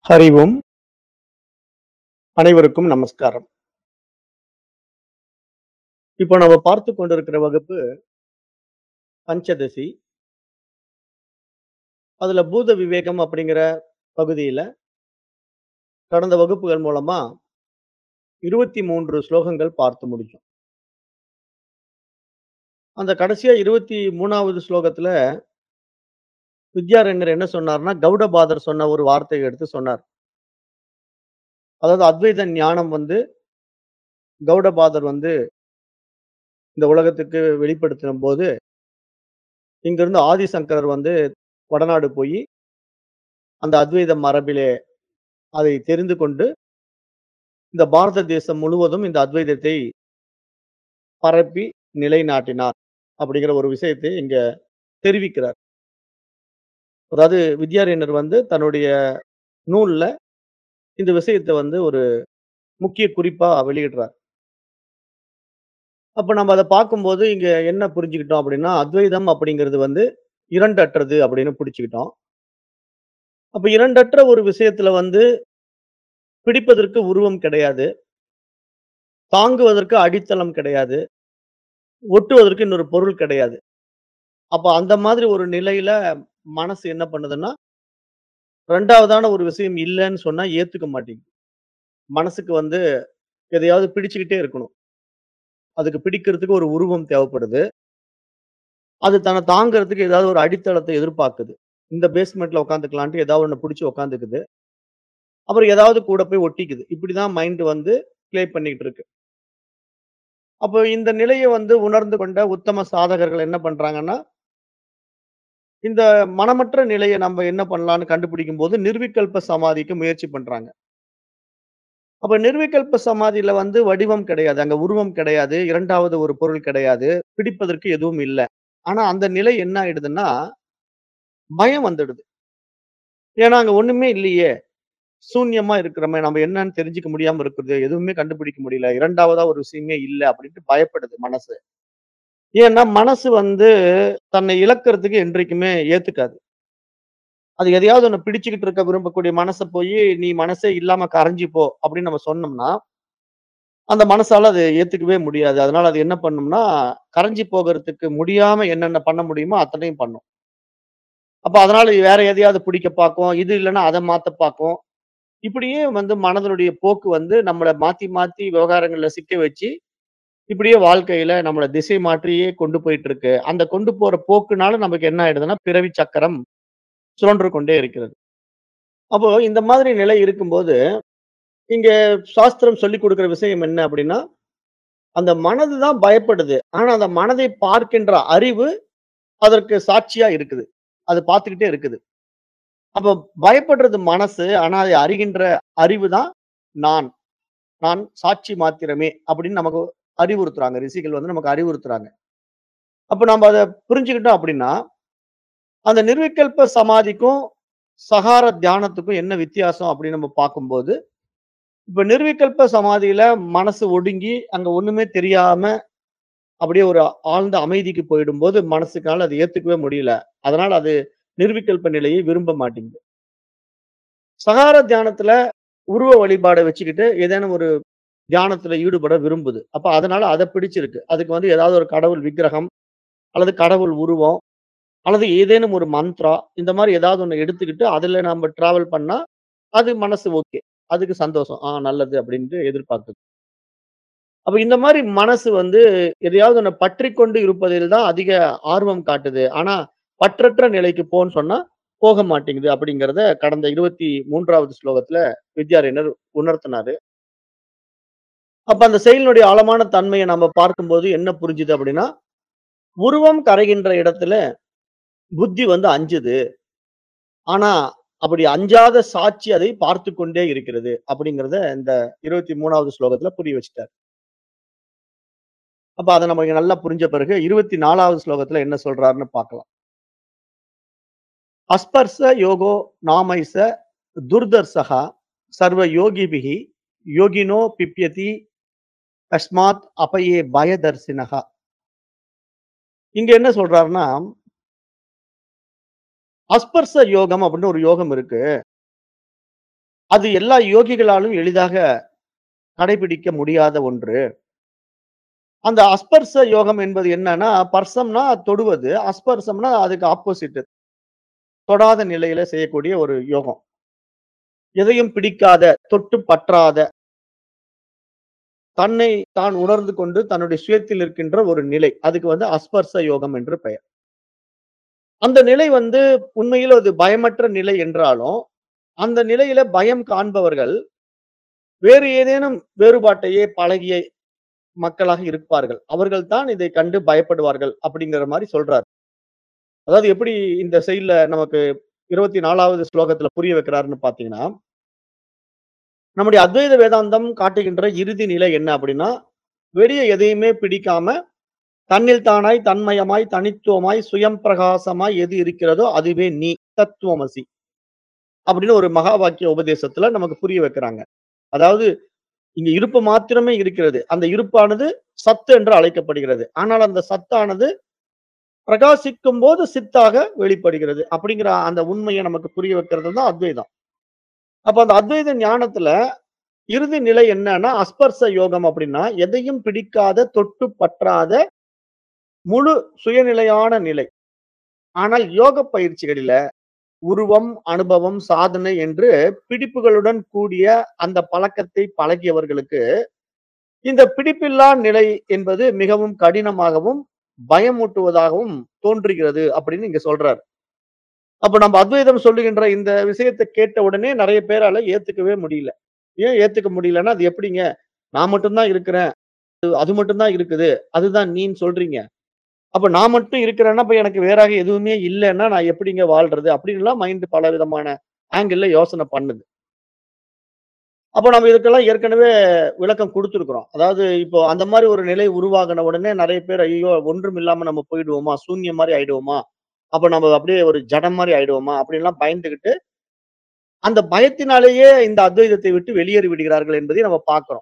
ஹரி ஓம் அனைவருக்கும் நமஸ்காரம் இப்போ நம்ம பார்த்து கொண்டிருக்கிற வகுப்பு பஞ்சதசி அதுல பூத விவேகம் அப்படிங்கிற பகுதியில கடந்த வகுப்புகள் மூலமா இருபத்தி மூன்று ஸ்லோகங்கள் பார்த்து முடிச்சோம் அந்த கடைசியா இருபத்தி மூணாவது ஸ்லோகத்துல வித்யாரண்யர் என்ன சொன்னார்னா கௌடபாதர் சொன்ன ஒரு வார்த்தையை எடுத்து சொன்னார் அதாவது அத்வைத ஞானம் வந்து கௌடபாதர் வந்து இந்த உலகத்துக்கு வெளிப்படுத்தின போது இங்கிருந்து ஆதிசங்கரர் வந்து வடநாடு போய் அந்த அத்வைத மரபிலே அதை தெரிந்து கொண்டு இந்த பாரத தேசம் முழுவதும் இந்த அத்வைதத்தை பரப்பி நிலைநாட்டினார் அப்படிங்கிற ஒரு விஷயத்தை இங்க தெரிவிக்கிறார் அதாவது வித்யாரண்யர் வந்து தன்னுடைய நூல்ல இந்த விஷயத்தை வந்து ஒரு முக்கிய குறிப்பா வெளியிடுறார் அப்ப நம்ம அதை பார்க்கும்போது இங்க என்ன புரிஞ்சுக்கிட்டோம் அப்படின்னா அத்வைதம் அப்படிங்கிறது வந்து இரண்டற்றது அப்படின்னு பிடிச்சுக்கிட்டோம் அப்ப இரண்டற்ற ஒரு விஷயத்துல வந்து பிடிப்பதற்கு உருவம் கிடையாது தாங்குவதற்கு அடித்தளம் கிடையாது ஒட்டுவதற்கு இன்னொரு பொருள் கிடையாது அப்ப அந்த மாதிரி ஒரு நிலையில மனசு என்ன பண்ணுதுன்னா ரெண்டாவதான ஒரு விஷயம் இல்லைன்னு சொன்னா ஏத்துக்க மாட்டேங்குது மனசுக்கு வந்து எதையாவது பிடிச்சுக்கிட்டே இருக்கணும் அதுக்கு பிடிக்கிறதுக்கு ஒரு உருவம் தேவைப்படுது அது தன்னை தாங்கிறதுக்கு ஏதாவது ஒரு அடித்தளத்தை எதிர்பார்க்குது இந்த பேஸ்மெண்ட்ல உட்காந்துக்கலான்ட்டு ஏதாவது ஒன்று பிடிச்சி உட்காந்துக்குது அப்புறம் ஏதாவது கூட போய் ஒட்டிக்குது இப்படிதான் மைண்ட் வந்து ப்ளே பண்ணிக்கிட்டு இருக்கு அப்போ இந்த நிலையை வந்து உணர்ந்து கொண்ட உத்தம சாதகர்கள் என்ன பண்றாங்கன்னா இந்த மனமற்ற நிலையை நம்ம என்ன பண்ணலாம்னு கண்டுபிடிக்கும் போது நிர்விகல்ப சமாதிக்கு முயற்சி பண்றாங்க அப்ப நிர்விகல்ப சமாதியில வந்து வடிவம் கிடையாது அங்க உருவம் கிடையாது இரண்டாவது ஒரு பொருள் கிடையாது பிடிப்பதற்கு எதுவும் இல்லை ஆனா அந்த நிலை என்ன ஆயிடுதுன்னா பயம் வந்துடுது ஏன்னா அங்க ஒண்ணுமே இல்லையே சூன்யமா இருக்கிறோமே நம்ம என்னன்னு தெரிஞ்சுக்க முடியாம இருக்குது எதுவுமே கண்டுபிடிக்க முடியல இரண்டாவதா ஒரு விஷயமே இல்லை அப்படின்ட்டு பயப்படுது மனசு ஏன்னா மனசு வந்து தன்னை இழக்கிறதுக்கு என்றைக்குமே ஏத்துக்காது அது எதையாவது ஒண்ணு பிடிச்சுக்கிட்டு இருக்க விரும்பக்கூடிய மனசை போய் நீ மனசே இல்லாம கரைஞ்சி போ அப்படின்னு நம்ம சொன்னோம்னா அந்த மனசால அது ஏத்துக்கவே முடியாது அதனால அது என்ன பண்ணும்னா கரைஞ்சி போகிறதுக்கு முடியாம என்னென்ன பண்ண முடியுமோ அத்தனையும் பண்ணும் அப்ப அதனால வேற எதையாவது பிடிக்க பார்க்கும் இது இல்லைன்னா அதை மாத்த பார்க்கும் இப்படியே வந்து மனதனுடைய போக்கு வந்து நம்மளை மாத்தி மாத்தி விவகாரங்கள்ல சிக்க வச்சு இப்படியே வாழ்க்கையில நம்மள திசை மாற்றியே கொண்டு போயிட்டு இருக்கு அந்த கொண்டு போற போக்குனால நமக்கு என்ன ஆயிடுதுன்னா பிறவி சக்கரம் சுழன்று கொண்டே இருக்கிறது அப்போ இந்த மாதிரி நிலை இருக்கும்போது இங்க சாஸ்திரம் சொல்லி கொடுக்கிற விஷயம் என்ன அப்படின்னா அந்த மனது தான் பயப்படுது ஆனா அந்த மனதை பார்க்கின்ற அறிவு அதற்கு சாட்சியா இருக்குது அது பார்த்துக்கிட்டே இருக்குது அப்ப பயப்படுறது மனசு ஆனா அதை அறிகின்ற அறிவு தான் நான் நான் சாட்சி மாத்திரமே அப்படின்னு நமக்கு அறிவுறுத்துறாங்க ரிஷிகள் வந்து நமக்கு அறிவுறுத்துறாங்க அப்ப நம்ம அதை புரிஞ்சுக்கிட்டோம் அப்படின்னா அந்த நிர்விகல்ப சமாதிக்கும் சகார தியானத்துக்கும் என்ன வித்தியாசம் அப்படின்னு நம்ம பார்க்கும்போது இப்ப நிர்விகல்ப சமாதியில மனசு ஒடுங்கி அங்க ஒண்ணுமே தெரியாம அப்படியே ஒரு ஆழ்ந்த அமைதிக்கு போயிடும்போது மனசுக்கால அது ஏத்துக்கவே முடியல அதனால அது நிர்விகல்ப நிலையை விரும்ப மாட்டேங்குது சகார தியானத்துல உருவ வழிபாடை வச்சுக்கிட்டு ஏதேனும் ஒரு தியானத்துல ஈடுபட விரும்புது அப்ப அதனால அதை பிடிச்சிருக்கு அதுக்கு வந்து ஏதாவது ஒரு கடவுள் விக்கிரகம் அல்லது கடவுள் உருவம் அல்லது ஏதேனும் ஒரு மந்த்ரா இந்த மாதிரி ஏதாவது ஒண்ணு எடுத்துக்கிட்டு அதுல நம்ம டிராவல் பண்ணா அது மனசு ஓகே அதுக்கு சந்தோஷம் ஆ நல்லது அப்படின்ட்டு எதிர்பார்க்குது அப்ப இந்த மாதிரி மனசு வந்து எதையாவது ஒண்ணு பற்றி கொண்டு இருப்பதில் தான் அதிக ஆர்வம் காட்டுது ஆனா பற்றற்ற நிலைக்கு போன்னு சொன்னா போக மாட்டேங்குது அப்படிங்கிறத கடந்த இருபத்தி மூன்றாவது ஸ்லோகத்துல வித்யாரண்யர் உணர்த்தினாரு அப்ப அந்த செயலினுடைய ஆழமான தன்மையை நம்ம பார்க்கும்போது என்ன புரிஞ்சுது அப்படின்னா உருவம் கரைகின்ற இடத்துல புத்தி வந்து அஞ்சுது ஆனா அப்படி அஞ்சாத சாட்சி அதை பார்த்து கொண்டே இருக்கிறது அப்படிங்கிறத இந்த இருபத்தி மூணாவது ஸ்லோகத்துல புரிய வச்சுட்டார் அப்ப அதை நம்ம நல்லா புரிஞ்ச பிறகு இருபத்தி நாலாவது ஸ்லோகத்துல என்ன சொல்றாருன்னு பார்க்கலாம் அஸ்பர்ச யோகோ நாமைச துர்தர்சகா சர்வ யோகிபிகி யோகினோ பிப்யதி கஸ்மாத் அபயே பயதர்சினகா இங்க என்ன சொல்றாருன்னா அஸ்பர்ச யோகம் அப்படின்னு ஒரு யோகம் இருக்கு அது எல்லா யோகிகளாலும் எளிதாக கடைபிடிக்க முடியாத ஒன்று. அந்த அஸ்பர்ச யோகம் என்பது என்னன்னா, பர்சம்னா தொடுவது, அஸ்பர்சம்னா அதுக்கு ஆப்போசிட். தொடாத நிலையில செய்யக்கூடிய ஒரு யோகம். எதையும் பிடிக்காத, தொட்டு பற்றாத தன்னை தான் உணர்ந்து கொண்டு தன்னுடைய சுயத்தில் இருக்கின்ற ஒரு நிலை. அதுக்கு வந்து அஸ்பர்ச யோகம் என்று பெயர். அந்த நிலை வந்து உண்மையில் அது பயமற்ற நிலை என்றாலும், அந்த நிலையில பயம் காண்பவர்கள், வேறு ஏதேனும் வேறுபாட்டையே பழகிய மக்களாக இருப்பார்கள். அவர்கள் தான் இதை கண்டு பயப்படுவார்கள் அப்படிங்கிற மாரி சொல்றார். அதாவது எப்படி இந்த செய்யுள்ல நமக்கு 24வது ஸ்லோகத்துல புரிய வைக்கிறாருன்னு பார்த்தீங்கன்னா நம்முடைய அத்வைத வேதாந்தம் காட்டுகின்ற இறுதி நிலை என்ன அப்படின்னா, வெளிய எதையுமே பிடிக்காம, தன்னில் தானாய், தன்மயமாய், தனித்துவமாய், சுயம் பிரகாசமாய் எது இருக்கிறதோ அதுவே நீ. தத்துவமசி. அப்படின்னு ஒரு மகா வாக்கிய உபதேசத்துல நமக்கு புரிய வைக்கிறாங்க. அதாவது இங்க இருப்பு மாத்திரமே இருக்கிறது. அந்த இருப்பானது சத்து என்று அழைக்கப்படுகிறது. ஆனால் அந்த சத்தானது பிரகாசிக்கும்போது சித்தாக வெளிப்படுகிறது. அப்படிங்கிற அந்த உண்மைய நமக்கு புரிய வைக்கிறது தான் அத்வைதம். அப்ப அந்த அத்வைத ஞானத்துல இறுதி நிலை என்னன்னா, அஸ்பர்ச யோகம் அப்படின்னா, எதையும் பிடிக்காத, தொட்டு பற்றாத முழு சுயநிலையான நிலை. ஆனால் யோக பயிற்சிகளில உருவம், அனுபவம், சாதனை என்று பிடிப்புகளுடன் கூடிய அந்த பழக்கத்தை பழகியவர்களுக்கு, இந்த பிடிப்பில்லா நிலை என்பது மிகவும் கடினமாகவும், பயமூட்டுவதாகவும் தோன்றுகிறது அப்படின்னு இங்க சொல்றார். அப்ப நம்ம அத்வைதம் சொல்லுகின்ற இந்த விஷயத்த கேட்ட உடனே நெறைய பேரால ஏத்துக்கவே முடியல. ஏன் ஏத்துக்க முடியலன்னா, அது எப்படிங்க? நான் மட்டும் தான் இருக்கிறேன். அது அது மட்டும் தான் இருக்குது. அதுதான் நீன்னு சொல்றீங்க. அப்ப நான் மட்டும் இருக்கிறேன்னா, அப்ப எனக்கு வேறாக எதுவுமே இல்லன்னா, நான் எப்படிங்க வாழ்றது? அப்படின்லாம் மைண்ட் பலவிதமான ஆங்கிள்ல யோசனை பண்ணுது. அப்ப நம்ம இதுக்கெல்லாம் ஏற்கனவே விளக்கம் குடுத்திருக்கிறோம். அதாவது இப்போ அந்த மாரி ஒரு நிலை உருவாகுன உடனே நெறைய பேர், ஐயய்யோ! ஒன்றும் இல்லாம நம்ம போயிடுவோமா? சூன்யம் மாரி ஆயிடுவோமா? அப்ப நம்ம அப்படியே ஒரு ஜடம் மாரி ஆயிடுவோமா? அப்படின்லாம் பயந்துகிட்டு, அந்த பயத்தினாலேயே இந்த அத்வைதத்தை விட்டு வெளியேறி விடுகிறார்கள் என்பதை நம்ம பார்க்கிறோம்.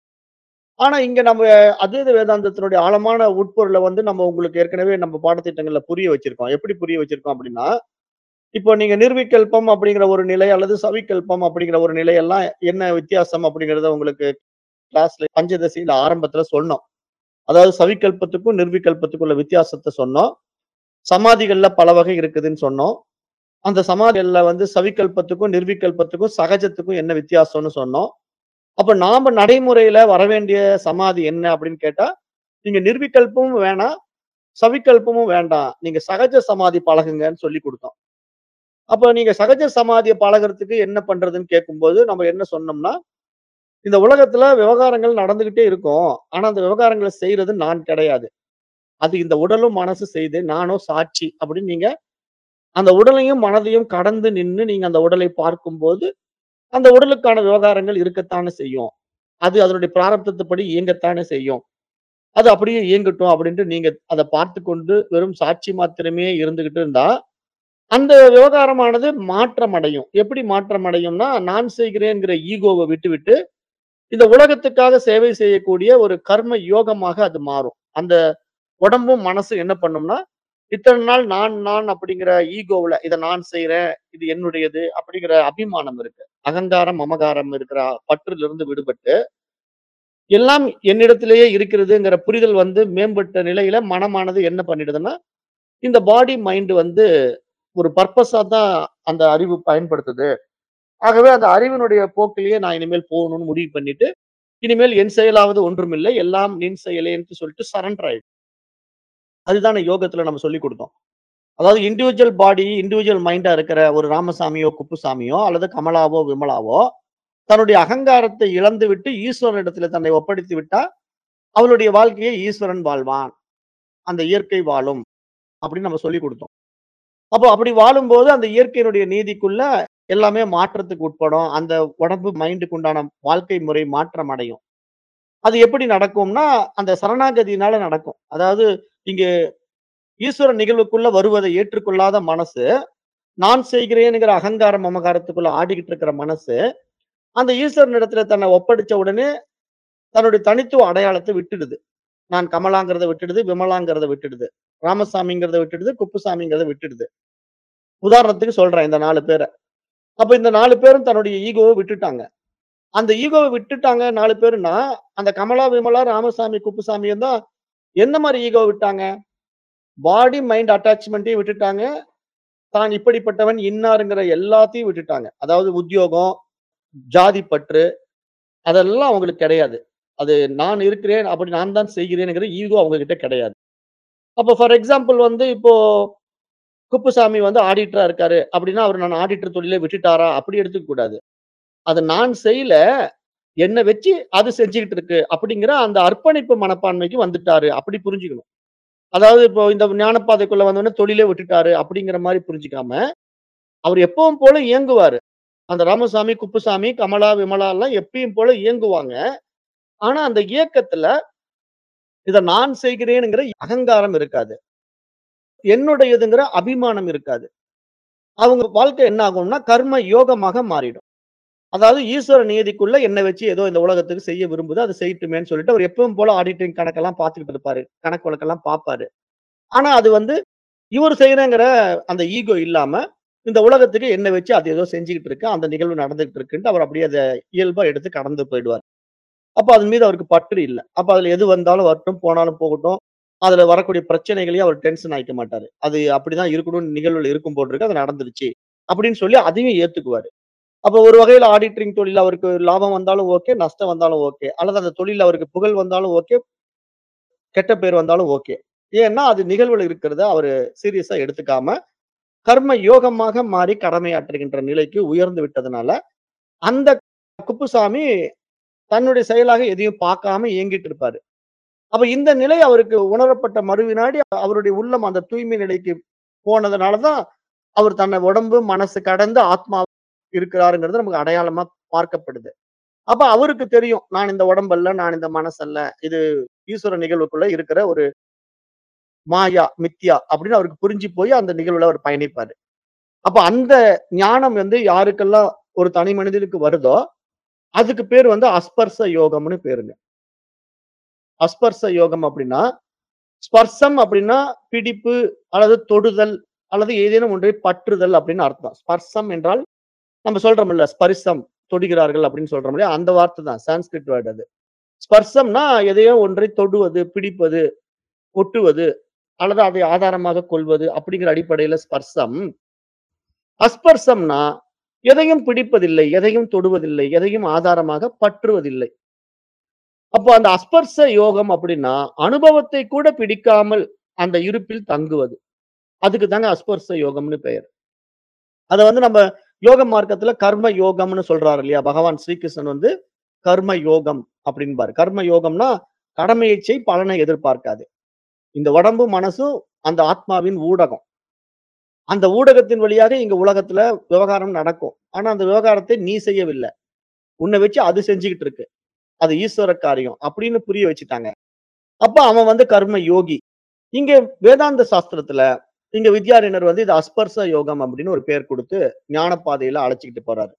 ஆனா இங்க நம்ம அத்வைத வேதாந்தத்தினுடைய ஆழமான உட்பொருள வந்து நம்ம உங்களுக்கு ஏற்கனவே நம்ம பாடத்திட்டங்கள்ல புரிய வச்சிருக்கோம். எப்படி புரிய வச்சிருக்கோம் அப்படின்னா, இப்போ நீங்க நிர்விகல்பம் அப்படிங்கிற ஒரு நிலை அல்லது சவிகல்பம் அப்படிங்கிற ஒரு நிலை எல்லாம் என்ன வித்தியாசம் அப்படிங்கிறத உங்களுக்கு கிளாஸ்ல பஞ்சதசியில ஆரம்பத்துல சொன்னோம். அதாவது சவிகல்பத்துக்கும், நிர்விகல்பத்துக்கும் உள்ள வித்தியாசத்த சொன்னோம். சமாதிகள்ல பல வகை இருக்குதுன்னு சொன்னோம். அந்த சமாதிகள்ல வந்து சவிகல்பத்துக்கும், நிர்விகல்பத்துக்கும், சகஜத்துக்கும் என்ன வித்தியாசம்னு சொன்னோம். அப்ப நாம நடைமுறையில வரவேண்டிய சமாதி என்ன அப்படின்னு கேட்டா, நீங்க நிர்விகல்பமும் வேணாம், சவிகல்பமும் வேண்டாம். நீங்க சகஜ சமாதி பழகுங்கன்னு சொல்லிக் குடுத்தோம். அப்ப நீங்க சகஜ சமாதிய பழகுறதுக்கு என்ன பண்றதுன்னு கேட்கும்போது, நம்ம என்ன சொன்னோம்னா, இந்த உலகத்துல விவகாரங்கள் நடந்துகிட்டே இருக்கும். ஆனா அந்த விவகாரங்கள செய்றது நான் கிடையாது. அது இந்த உடலும், மனசு செய்து நானோ சாட்சி அப்படின்னு நீங்க அந்த உடலையும், மனதையும் கடந்து நின்னு நீங்க அந்த உடலை பார்க்கும்போது, அந்த உடலுக்கான விவகாரங்கள் இருக்கத்தானே செய்யும். அது அதனுடைய பிராரப்தத்துப்படி இயங்கத்தானே செய்யும். அது அப்படியே இயங்கட்டும் அப்படின்ட்டு நீங்க அத பார்த்துக்கொண்டு வெறும் சாட்சி மாத்திரமே இருந்துகிட்டு இருந்தா, அந்த விவகாரமானது மாற்றம் அடையும். எப்படி மாற்றம் அடையும்னா, நான் செய்கிறேன்ங்கிற ஈகோவ விட்டுவிட்டு, இந்த உலகத்துக்காக சேவை செய்யக்கூடிய ஒரு கர்ம யோகமாக அது மாறும். அந்த உடம்பும், மனசும் என்ன பண்ணும்னா, இத்தன நாள் நான், நான் அப்படிங்கிற ஈகோவுல இத நான் செய்றேன், இது என்னுடையது அப்படிங்கிற அபிமானம் இருக்கு. அகங்காரம், மமகாரம் இருக்கிற பற்றிலிருந்து விடுபட்டு, எல்லாம் என்னிடத்திலேயே இருக்கிறதுங்கிற புரிதல் வந்து மேம்பட்ட நிலையில மனமானது என்ன பண்ணிடுதுன்னா, இந்த பாடி, மைண்ட் வந்து ஒரு பர்ப்பஸா தான் அந்த அறிவு பயன்படுத்துது. ஆகவே அந்த அறிவினுடைய போக்கிலேயே நான் இனிமேல் போகணும்னு முடிவு பண்ணிட்டு, இனிமேல் என் செயலாவது ஒன்றுமில்லை. எல்லாம் நின் செயலேன்னு சொல்லிட்டு சரண்டர் ஆயிடும். அதுதானே யோகத்துல நம்ம சொல்லிக் குடுத்தோம். அதாவது இண்டிவிஜுவல் பாடி, இண்டிவிஜுவல் மைண்டா இருக்கிற ஒரு ராமசாமியோ, குப்புசாமியோ அல்லது கமலாவோ, விமலாவோ தன்னுடைய அகங்காரத்தை இழந்துவிட்டு ஈஸ்வரனிடத்தில தன்னை ஒப்படைத்து விட்டா, அவளுடைய வாழ்க்கையை ஈஸ்வரன் வாழ்வான். அந்த இயற்கை வாழும். அப்படின்னு நம்ம சொல்லிக் குடுத்தோம். அப்போ அப்படி வாழும்போது அந்த இயற்கையினுடைய நீதிக்குள்ள எல்லாமே மாற்றத்துக்கு உட்படும். அந்த உடம்பு, மைண்டுக்கு உண்டான வாழ்க்கை முறை மாற்றம் அடையும். அது எப்படி நடக்கும்னா, அந்த சரணாகதியினால நடக்கும். அதாவது இங்க ஈஸ்வர நிகழ்வுக்குள்ள வருவதை ஏற்றுக்கொள்ளாத மனசு, நான் செய்கிறேன்ங்கிற அகங்காரம், மமகாரத்துக்குள்ள ஆடிக்கிட்டு இருக்கிற மனசு, அந்த ஈஸ்வரனிடத்தில தன்னை ஒப்படைச்ச உடனே, தன்னுடைய தனித்துவ அடையாளத்த விட்டுடுது. நான் கமலாங்கிறத விட்டுடுது, விமலாங்கிறத விட்டுடுது. ராமசாமிங்கிறத விட்டுடுது, குப்புசாமிங்கிறத விட்டுடுது. உதாரணத்துக்கு சொல்றேன் இந்த 4 பேர. அப்ப இந்த 4 பேரும் தன்னுடைய ஈகோவ விட்டுட்டாங்க. அந்த ஈகோவ விட்டுட்டாங்க 4 பேருன்னா, அந்த கமலா, விமலா, ராமசாமி, குப்புசாமியும் தான் எந்த மாரி ஈகோவ விட்டாங்க? பாடி, மைண்ட் அட்டாச்மென்ட்டையும் விட்டுட்டாங்க. தான் இப்படிப்பட்டவன், இன்னார்ங்கிற எல்லாத்தையும் விட்டுட்டாங்க. அதாவது உத்தியோகம், ஜாதி பற்று அதெல்லாம் அவங்களுக்கு கிடையாது. அது நான் இருக்கிறேன், அப்படி நான் தான் செய்கிறேன்ங்கிற ஈகோ அவங்க கிட்ட கிடையாது. அப்ப ஃபார் எக்ஸாம்பிள் வந்து இப்போ குப்புசாமி வந்து ஆடிட்டரா இருக்காரு. அப்படின்னா, அவரு நான் ஆடிட்டர் தொழிலே விட்டுட்டாரா? அப்படி எடுத்துக்க கூடாது. அது நான் செய்யல, என்ன வச்சு அது செஞ்சுகிட்டு இருக்கு. அப்படிங்கிற அந்த அர்ப்பணிப்பு மனப்பான்மைக்கு வந்துட்டாரு. அப்படி புரிஞ்சுக்கணும். அதாவது இப்போ இந்த ஞானப்பாதைக்குள்ள வந்தோனே தொழிலே விட்டுட்டாரு அப்படிங்கிற மாரி புரிஞ்சுக்காம, அவர் எப்பவும் போல இயங்குவாரு. அந்த ராமசாமி, குப்புசாமி, கமலா, விமலாலாம் எப்பயும் போல இயங்குவாங்க. ஆனா அந்த இயக்கத்துல இத நான் செய்கிறேன்ங்கிற அகங்காரம் இருக்காது. என்னுடையதுங்கிற அபிமானம் இருக்காது. அவங்க வாழ்க்கை என்ன ஆகும்னா, கர்ம யோகமாக மாறிடும். அதாவது ஈஸ்வர நியதிக்குள்ள என்ன வச்சு ஏதோ இந்த உலகத்துக்கு செய்ய விரும்புதோ, அத செய்யட்டுமேன்னு சொல்லிட்டு அவர் எப்பவும் போல ஆடிட்டிங் கணக்கெல்லாம் பார்த்துக்கிட்டு இருப்பாரு. கணக்கு வழக்கெல்லாம் பார்ப்பாரு. ஆனா அது வந்து இவர் செய்றேங்கிற அந்த ஈகோ இல்லாம, இந்த உலகத்துக்கு என்ன வச்சு அது ஏதோ செஞ்சுகிட்டு இருக்கு. அந்த நிகழ்வு நடந்துகிட்டு இருக்குன்ட்டு அவர் அப்படியே அத இயல்பா எடுத்து கடந்து போயிடுவார். அப்ப அதன் மீது அவருக்கு பற்று இல்ல. அப்ப அதுல எது வந்தாலும் வரட்டும், போனாலும் போகட்டும். அதுல வரக்கூடிய பிரச்சனைகளையும் அவர் டென்ஷன் ஆயிக்க மாட்டாரு. அது அப்படிதான் இருக்கணும்னு நிகழ்வுல இருக்கும் போல அது நடந்துருச்சு. அப்படின்னு சொல்லி அதையும் ஏத்துக்குவாரு. அப்ப ஒரு வகையில ஆடிட்டரிங் தொழில்ல அவருக்கு லாபம் வந்தாலும் ஓகே, நஷ்டம் வந்தாலும் ஓகே. அல்லது அந்த தொழில்ல அவருக்கு புகழ் வந்தாலும் ஓகே. கெட்ட பேர் வந்தாலும் ஓகே. ஏன்னா அது நிகழ்வுல இருக்கிறத அவரு சீரியஸா எடுத்துக்காம, கர்ம யோகமாக மாறி கடமையாற்றுகின்ற நிலைக்கு உயர்ந்து விட்டதுனால, அந்த குப்புசாமி தன்னுடைய செயலாக எதையும் பார்க்காம இயங்கிட்டு இருப்பாரு. அப்ப இந்த நிலை அவருக்கு உணரப்பட்ட மறுவினாடி அவருடைய உள்ளம் அந்த தூய்மை நிலைக்கு போனதுனால தான், அவர் தன்னை உடம்பு, மனசு கடந்து ஆத்மா இருக்கிறாருங்கிறது நமக்கு அடையாளமா பார்க்கப்படுது. அப்ப அவருக்கு தெரியும். நான் இந்த உடம்பல்ல, நான் இந்த மனசல்ல. இது ஈஸ்வர நிகழ்வுக்குள்ள இருக்கிற ஒரு மாயா, மித்யா அப்படின்னு அவருக்கு புரிஞ்சு போய் அந்த நிகழ்வுல அவர் பயணிப்பாரு. அப்ப அந்த ஞானம் வந்து யாருக்கெல்லாம் ஒரு தனி மனிதனுக்கு வருதோ, அதுக்கு பேர் வந்து அஸ்பர்ச யோகம்னு பேருங்க. அஸ்பர்ச யோகம் அப்படின்னா, ஸ்பர்சம் அப்படின்னா பிடிப்பு அல்லது தொடுதல் அல்லது ஏதேனும் ஒன்றை பற்றுதல் அப்படின்னு அர்த்தம். ஸ்பர்சம் என்றால் நம்ம சொல்றோம்ல ஸ்பரிசம் தொடுகிறார்கள் அப்படின்னு சொல்றோம் இல்லையா? அந்த வார்த்தை தான். சான்ஸ்கிரிட் வேர்ட் அது. ஸ்பர்சம்னா எதையோ ஒன்றை தொடுவது, பிடிப்பது, ஒட்டுவது அல்லது அதை ஆதாரமாக கொள்வது அப்படிங்கிற அடிப்படையில ஸ்பர்சம். அஸ்பர்சம்னா எதையும் பிடிப்பதில்லை, எதையும் தொடுவதில்லை, எதையும் ஆதாரமாக பற்றுவதில்லை. அப்போ அந்த அஸ்பர்ச யோகம் அப்படின்னா, அனுபவத்தை கூட பிடிக்காமல் அந்த இருப்பில் தங்குவது. அதுக்கு தாங்க அஸ்பர்ச யோகம்னு பெயர். அத வந்து நம்ம யோக மார்க்கத்துல கர்ம யோகம்னு சொல்றாரு இல்லையா? பகவான் ஸ்ரீகிருஷ்ணன் வந்து கர்ம யோகம் அப்படின்பாரு. கர்ம யோகம்னா கடமையை செய் பலனை எதிர்பார்க்காதே. இந்த உடம்பும், மனசும் அந்த ஆத்மாவின் ஊடகம். அந்த ஊடகத்தின் வழியாக இங்க உலகத்துல விவகாரம் நடக்கும். ஆனா அந்த விவகாரத்தை நீ செய்யவில்ல. உன்ன வச்சு அது செஞ்சுகிட்டு இருக்கு. அது ஈஸ்வர காரியம் அப்படின்னு புரிய வச்சுட்டாங்க. அப்ப அவன் வந்து கர்ம யோகி. இங்க வேதாந்த சாஸ்திரத்துல இங்க வித்யாரண்யர் வந்து இது அஸ்பர்ச யோகம் அப்படின்னு ஒரு பேர் குடுத்து ஞான பாதையில அழைச்சுக்கிட்டு போறாரு.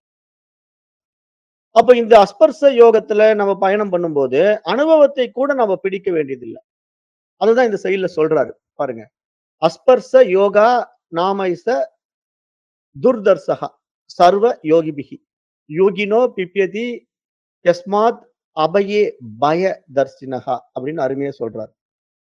அப்ப இந்த அஸ்பர்ச யோகத்துல நம்ம பயணம் பண்ணும்போது, அனுபவத்தை கூட நம்ம பிடிக்க வேண்டியதில்ல. அதுதான் இந்த செயல்ல சொல்றாரு. பாருங்க. அஸ்பர்ச யோகா நாமைச துர்தர்சஹ சர்வ யோகிபிஹி. யோகினோ பிப்யதி யஸ்மாத் அபயே பய தர்சினஹ அப்படின்னு அருமையா சொல்றாரு.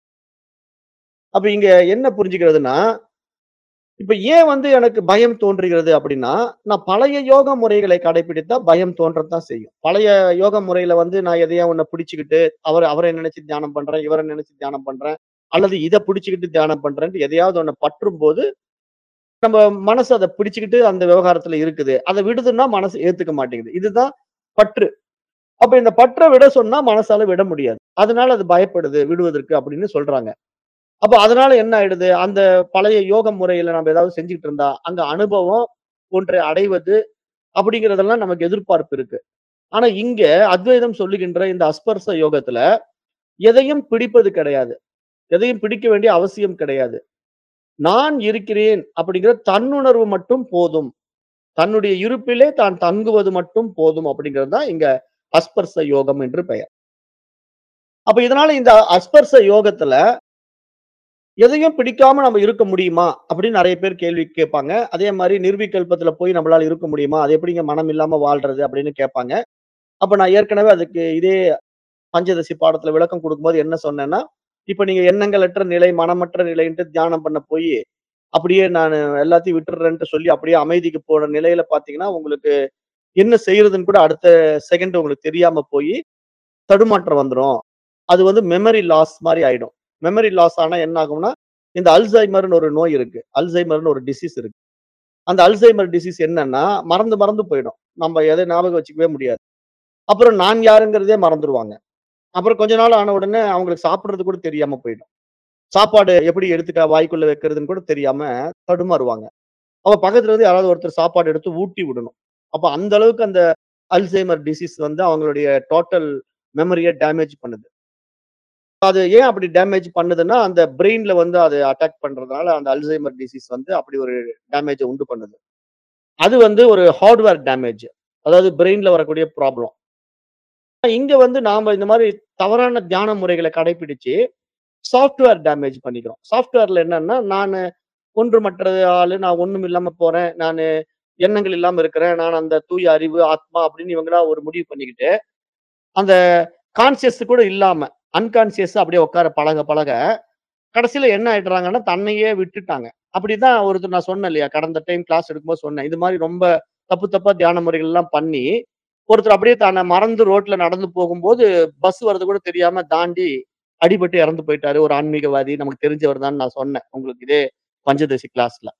அப்ப இங்க என்ன புரிஞ்சுக்கிறதுன்னா, இப்ப ஏன் வந்து எனக்கு பயம் தோன்றுகிறது அப்படின்னா, நான் பழைய யோக முறைகளை கடைபிடித்தா பயம் தோன்றத்தான் செய்யும். பழைய யோக முறையில வந்து நான் எதையோ ஒண்ண பிடிச்சுக்கிட்டு, அவர அவரை நினைச்சு தியானம் பண்றேன், இவர நினைச்சு தியானம் பண்றேன். அல்லது இத பிடிச்சுக்கிட்டு தியானம் பண்றேன்ட்டு எதையாவது ஒண்ண பற்றும்போது, நம்ம மனசு அத பிடிச்சுக்கிட்டு அந்த விவகாரத்துல இருக்குது. அத விடுதுன்னா மனசு ஏத்துக்க மாட்டேங்குது. இதுதான் பற்று. அப்ப இந்த பற்ற விட சொன்னா மனசால விட முடியாது. அதனால அது பயப்படுது விடுவதற்கு அப்படின்னு சொல்றாங்க. அப்ப அதனால என்ன ஆயிடுது? அந்த பழைய யோக முறையில நம்ம ஏதாவது செஞ்சுகிட்டு இருந்தா, அங்க அனுபவம் ஒன்றை அடைவது அப்படிங்கிறதெல்லாம் நமக்கு எதிர்பார்ப்பு இருக்கு. ஆனா இங்க அத்வைதம் சொல்லுகின்ற இந்த அஸ்பர்ச யோகத்துல எதையும் பிடிப்பது கிடையாது. எதையும் பிடிக்க வேண்டிய அவசியம் கிடையாது. நான் இருக்கிறேன் அப்படிங்கிற தன்னுணர்வு மட்டும் போதும். தன்னுடைய இருப்பிலே தான் தங்குவது மட்டும் போதும் அப்படிங்கிறது தான் இங்க அஸ்பர்ச யோகம் என்று பெயர். அப்ப இதனால இந்த அஸ்பர்ச யோகத்துல எதையும் பிடிக்காம நம்ம இருக்க முடியுமா? அப்படின்னு நெறைய பேர் கேள்வி கேட்பாங்க. அதே மாரி நிர்விகல்பத்துல போய் நம்மளால இருக்க முடியுமா? அது எப்படிங்க மனம் இல்லாம வாழ்றது? அப்படின்னு கேட்பாங்க. அப்ப நான் ஏற்கனவே அதுக்கு இதே பஞ்சதசி பாடத்துல விளக்கம் குடுக்கும்போது என்ன சொன்னேன்னா, இப்ப நீங்க எண்ணங்களற்ற நிலை, மனமற்ற நிலைன்ட்டு தியானம் பண்ண போயி, அப்படியே நானு எல்லாத்தையும் விட்டுர்றேன்ட்டு சொல்லி அப்படியே அமைதிக்கு போன நிலையில பார்த்தீங்கன்னா, உங்களுக்கு என்ன செய்றதுன்னு கூட அடுத்த செகண்ட் உங்களுக்கு தெரியாம போயி, தடுமாற்றம் வந்துரும். அது வந்து மெமரி லாஸ் மாரி ஆயிடும். மெமரி லாஸ் ஆனா என்ன ஆகும்னா, இந்த அல்சைமர்ன்னு ஒரு நோய் இருக்கு. அல்சைமர்ன்னு ஒரு டிசீஸ் இருக்கு. அந்த அல்சைமர் டிசீஸ் என்னன்னா, மறந்து மறந்து போயிடும். நம்ம எத ஞாபகம் வச்சுக்கவே முடியாது. அப்புறம் நான் யாருங்கிறதே மறந்துருவாங்க. அப்புறம் கொஞ்ச நாள் ஆன உடனே அவங்களுக்கு சாப்பிடுறது கூட தெரியாம போயிடும். சாப்பாடு எப்படி எடுத்துட்டா வாய்க்குள்ள வைக்கிறதுன்னு கூட தெரியாம தடுமாறுவாங்க. அப்ப பக்கத்துல இருந்து யாராவது ஒருத்தர் சாப்பாடு எடுத்து ஊட்டி விடணும். அப்ப அந்த அளவுக்கு அந்த அல்சைமர் டிசீஸ் வந்து அவங்களுடைய டோட்டல் மெமரிய டேமேஜ் பண்ணுது. அது ஏன் அப்படி டேமேஜ் பண்ணுதுன்னா, அந்த பிரெயின்ல வந்து அது அட்டாக் பண்றதுனால அந்த அல்சைமர் டிசீஸ் வந்து அப்படி ஒரு டேமேஜ உண்டு பண்ணுது. அது வந்து ஒரு ஹார்ட்வேர் டேமேஜ். அதாவது பிரெயின்ல வரக்கூடிய ப்ராப்ளம். இங்க வந்து நாம இந்த மாரி தவறான தியான முறைகள கடைபிடிச்சு, சாஃப்ட்வேர் டேமேஜ் பண்ணிக்கிறோம். சாஃப்ட்வேர்ல என்னன்னா, நானு ஒன்றுமற்ற ஆளு, நான் ஒண்ணும் இல்லாம போறேன். நானு எண்ணங்கள் இல்லாம இருக்கிறேன். நான் அந்த தூய அறிவு, ஆத்மா அப்படின்னு இவங்களா ஒரு முடிவு பண்ணிக்கிட்டு, அந்த கான்ஷியஸ் கூட இல்லாம, அன்கான்ஷியஸ் அப்படியே உட்கார பழக பழக, கடைசியில என்ன ஆயிடுறாங்கன்னா, தன்னையே விட்டுட்டாங்க. அப்படிதான் ஒருத்தர் நான் சொன்னேன் இல்லையா? கடந்த டைம் கிளாஸ் எடுக்கும்போது சொன்னேன். இது மாரி ரொம்ப தப்பு தப்பா தியான முறைகள்லாம் பண்ணி, ஒருத்தர் அப்படியே தன்ன மறந்து ரோட்ல நடந்து போகும்போது, பஸ் வர்றது கூட தெரியாம தாண்டி அடிபட்டு இறந்து போயிட்டாரு. ஒரு ஆன்மீகவாதி நமக்கு தெரிஞ்சவர் தான்னு நான் சொன்னேன். உங்களுக்கு இதே பஞ்சதசி கிளாஸ்ல.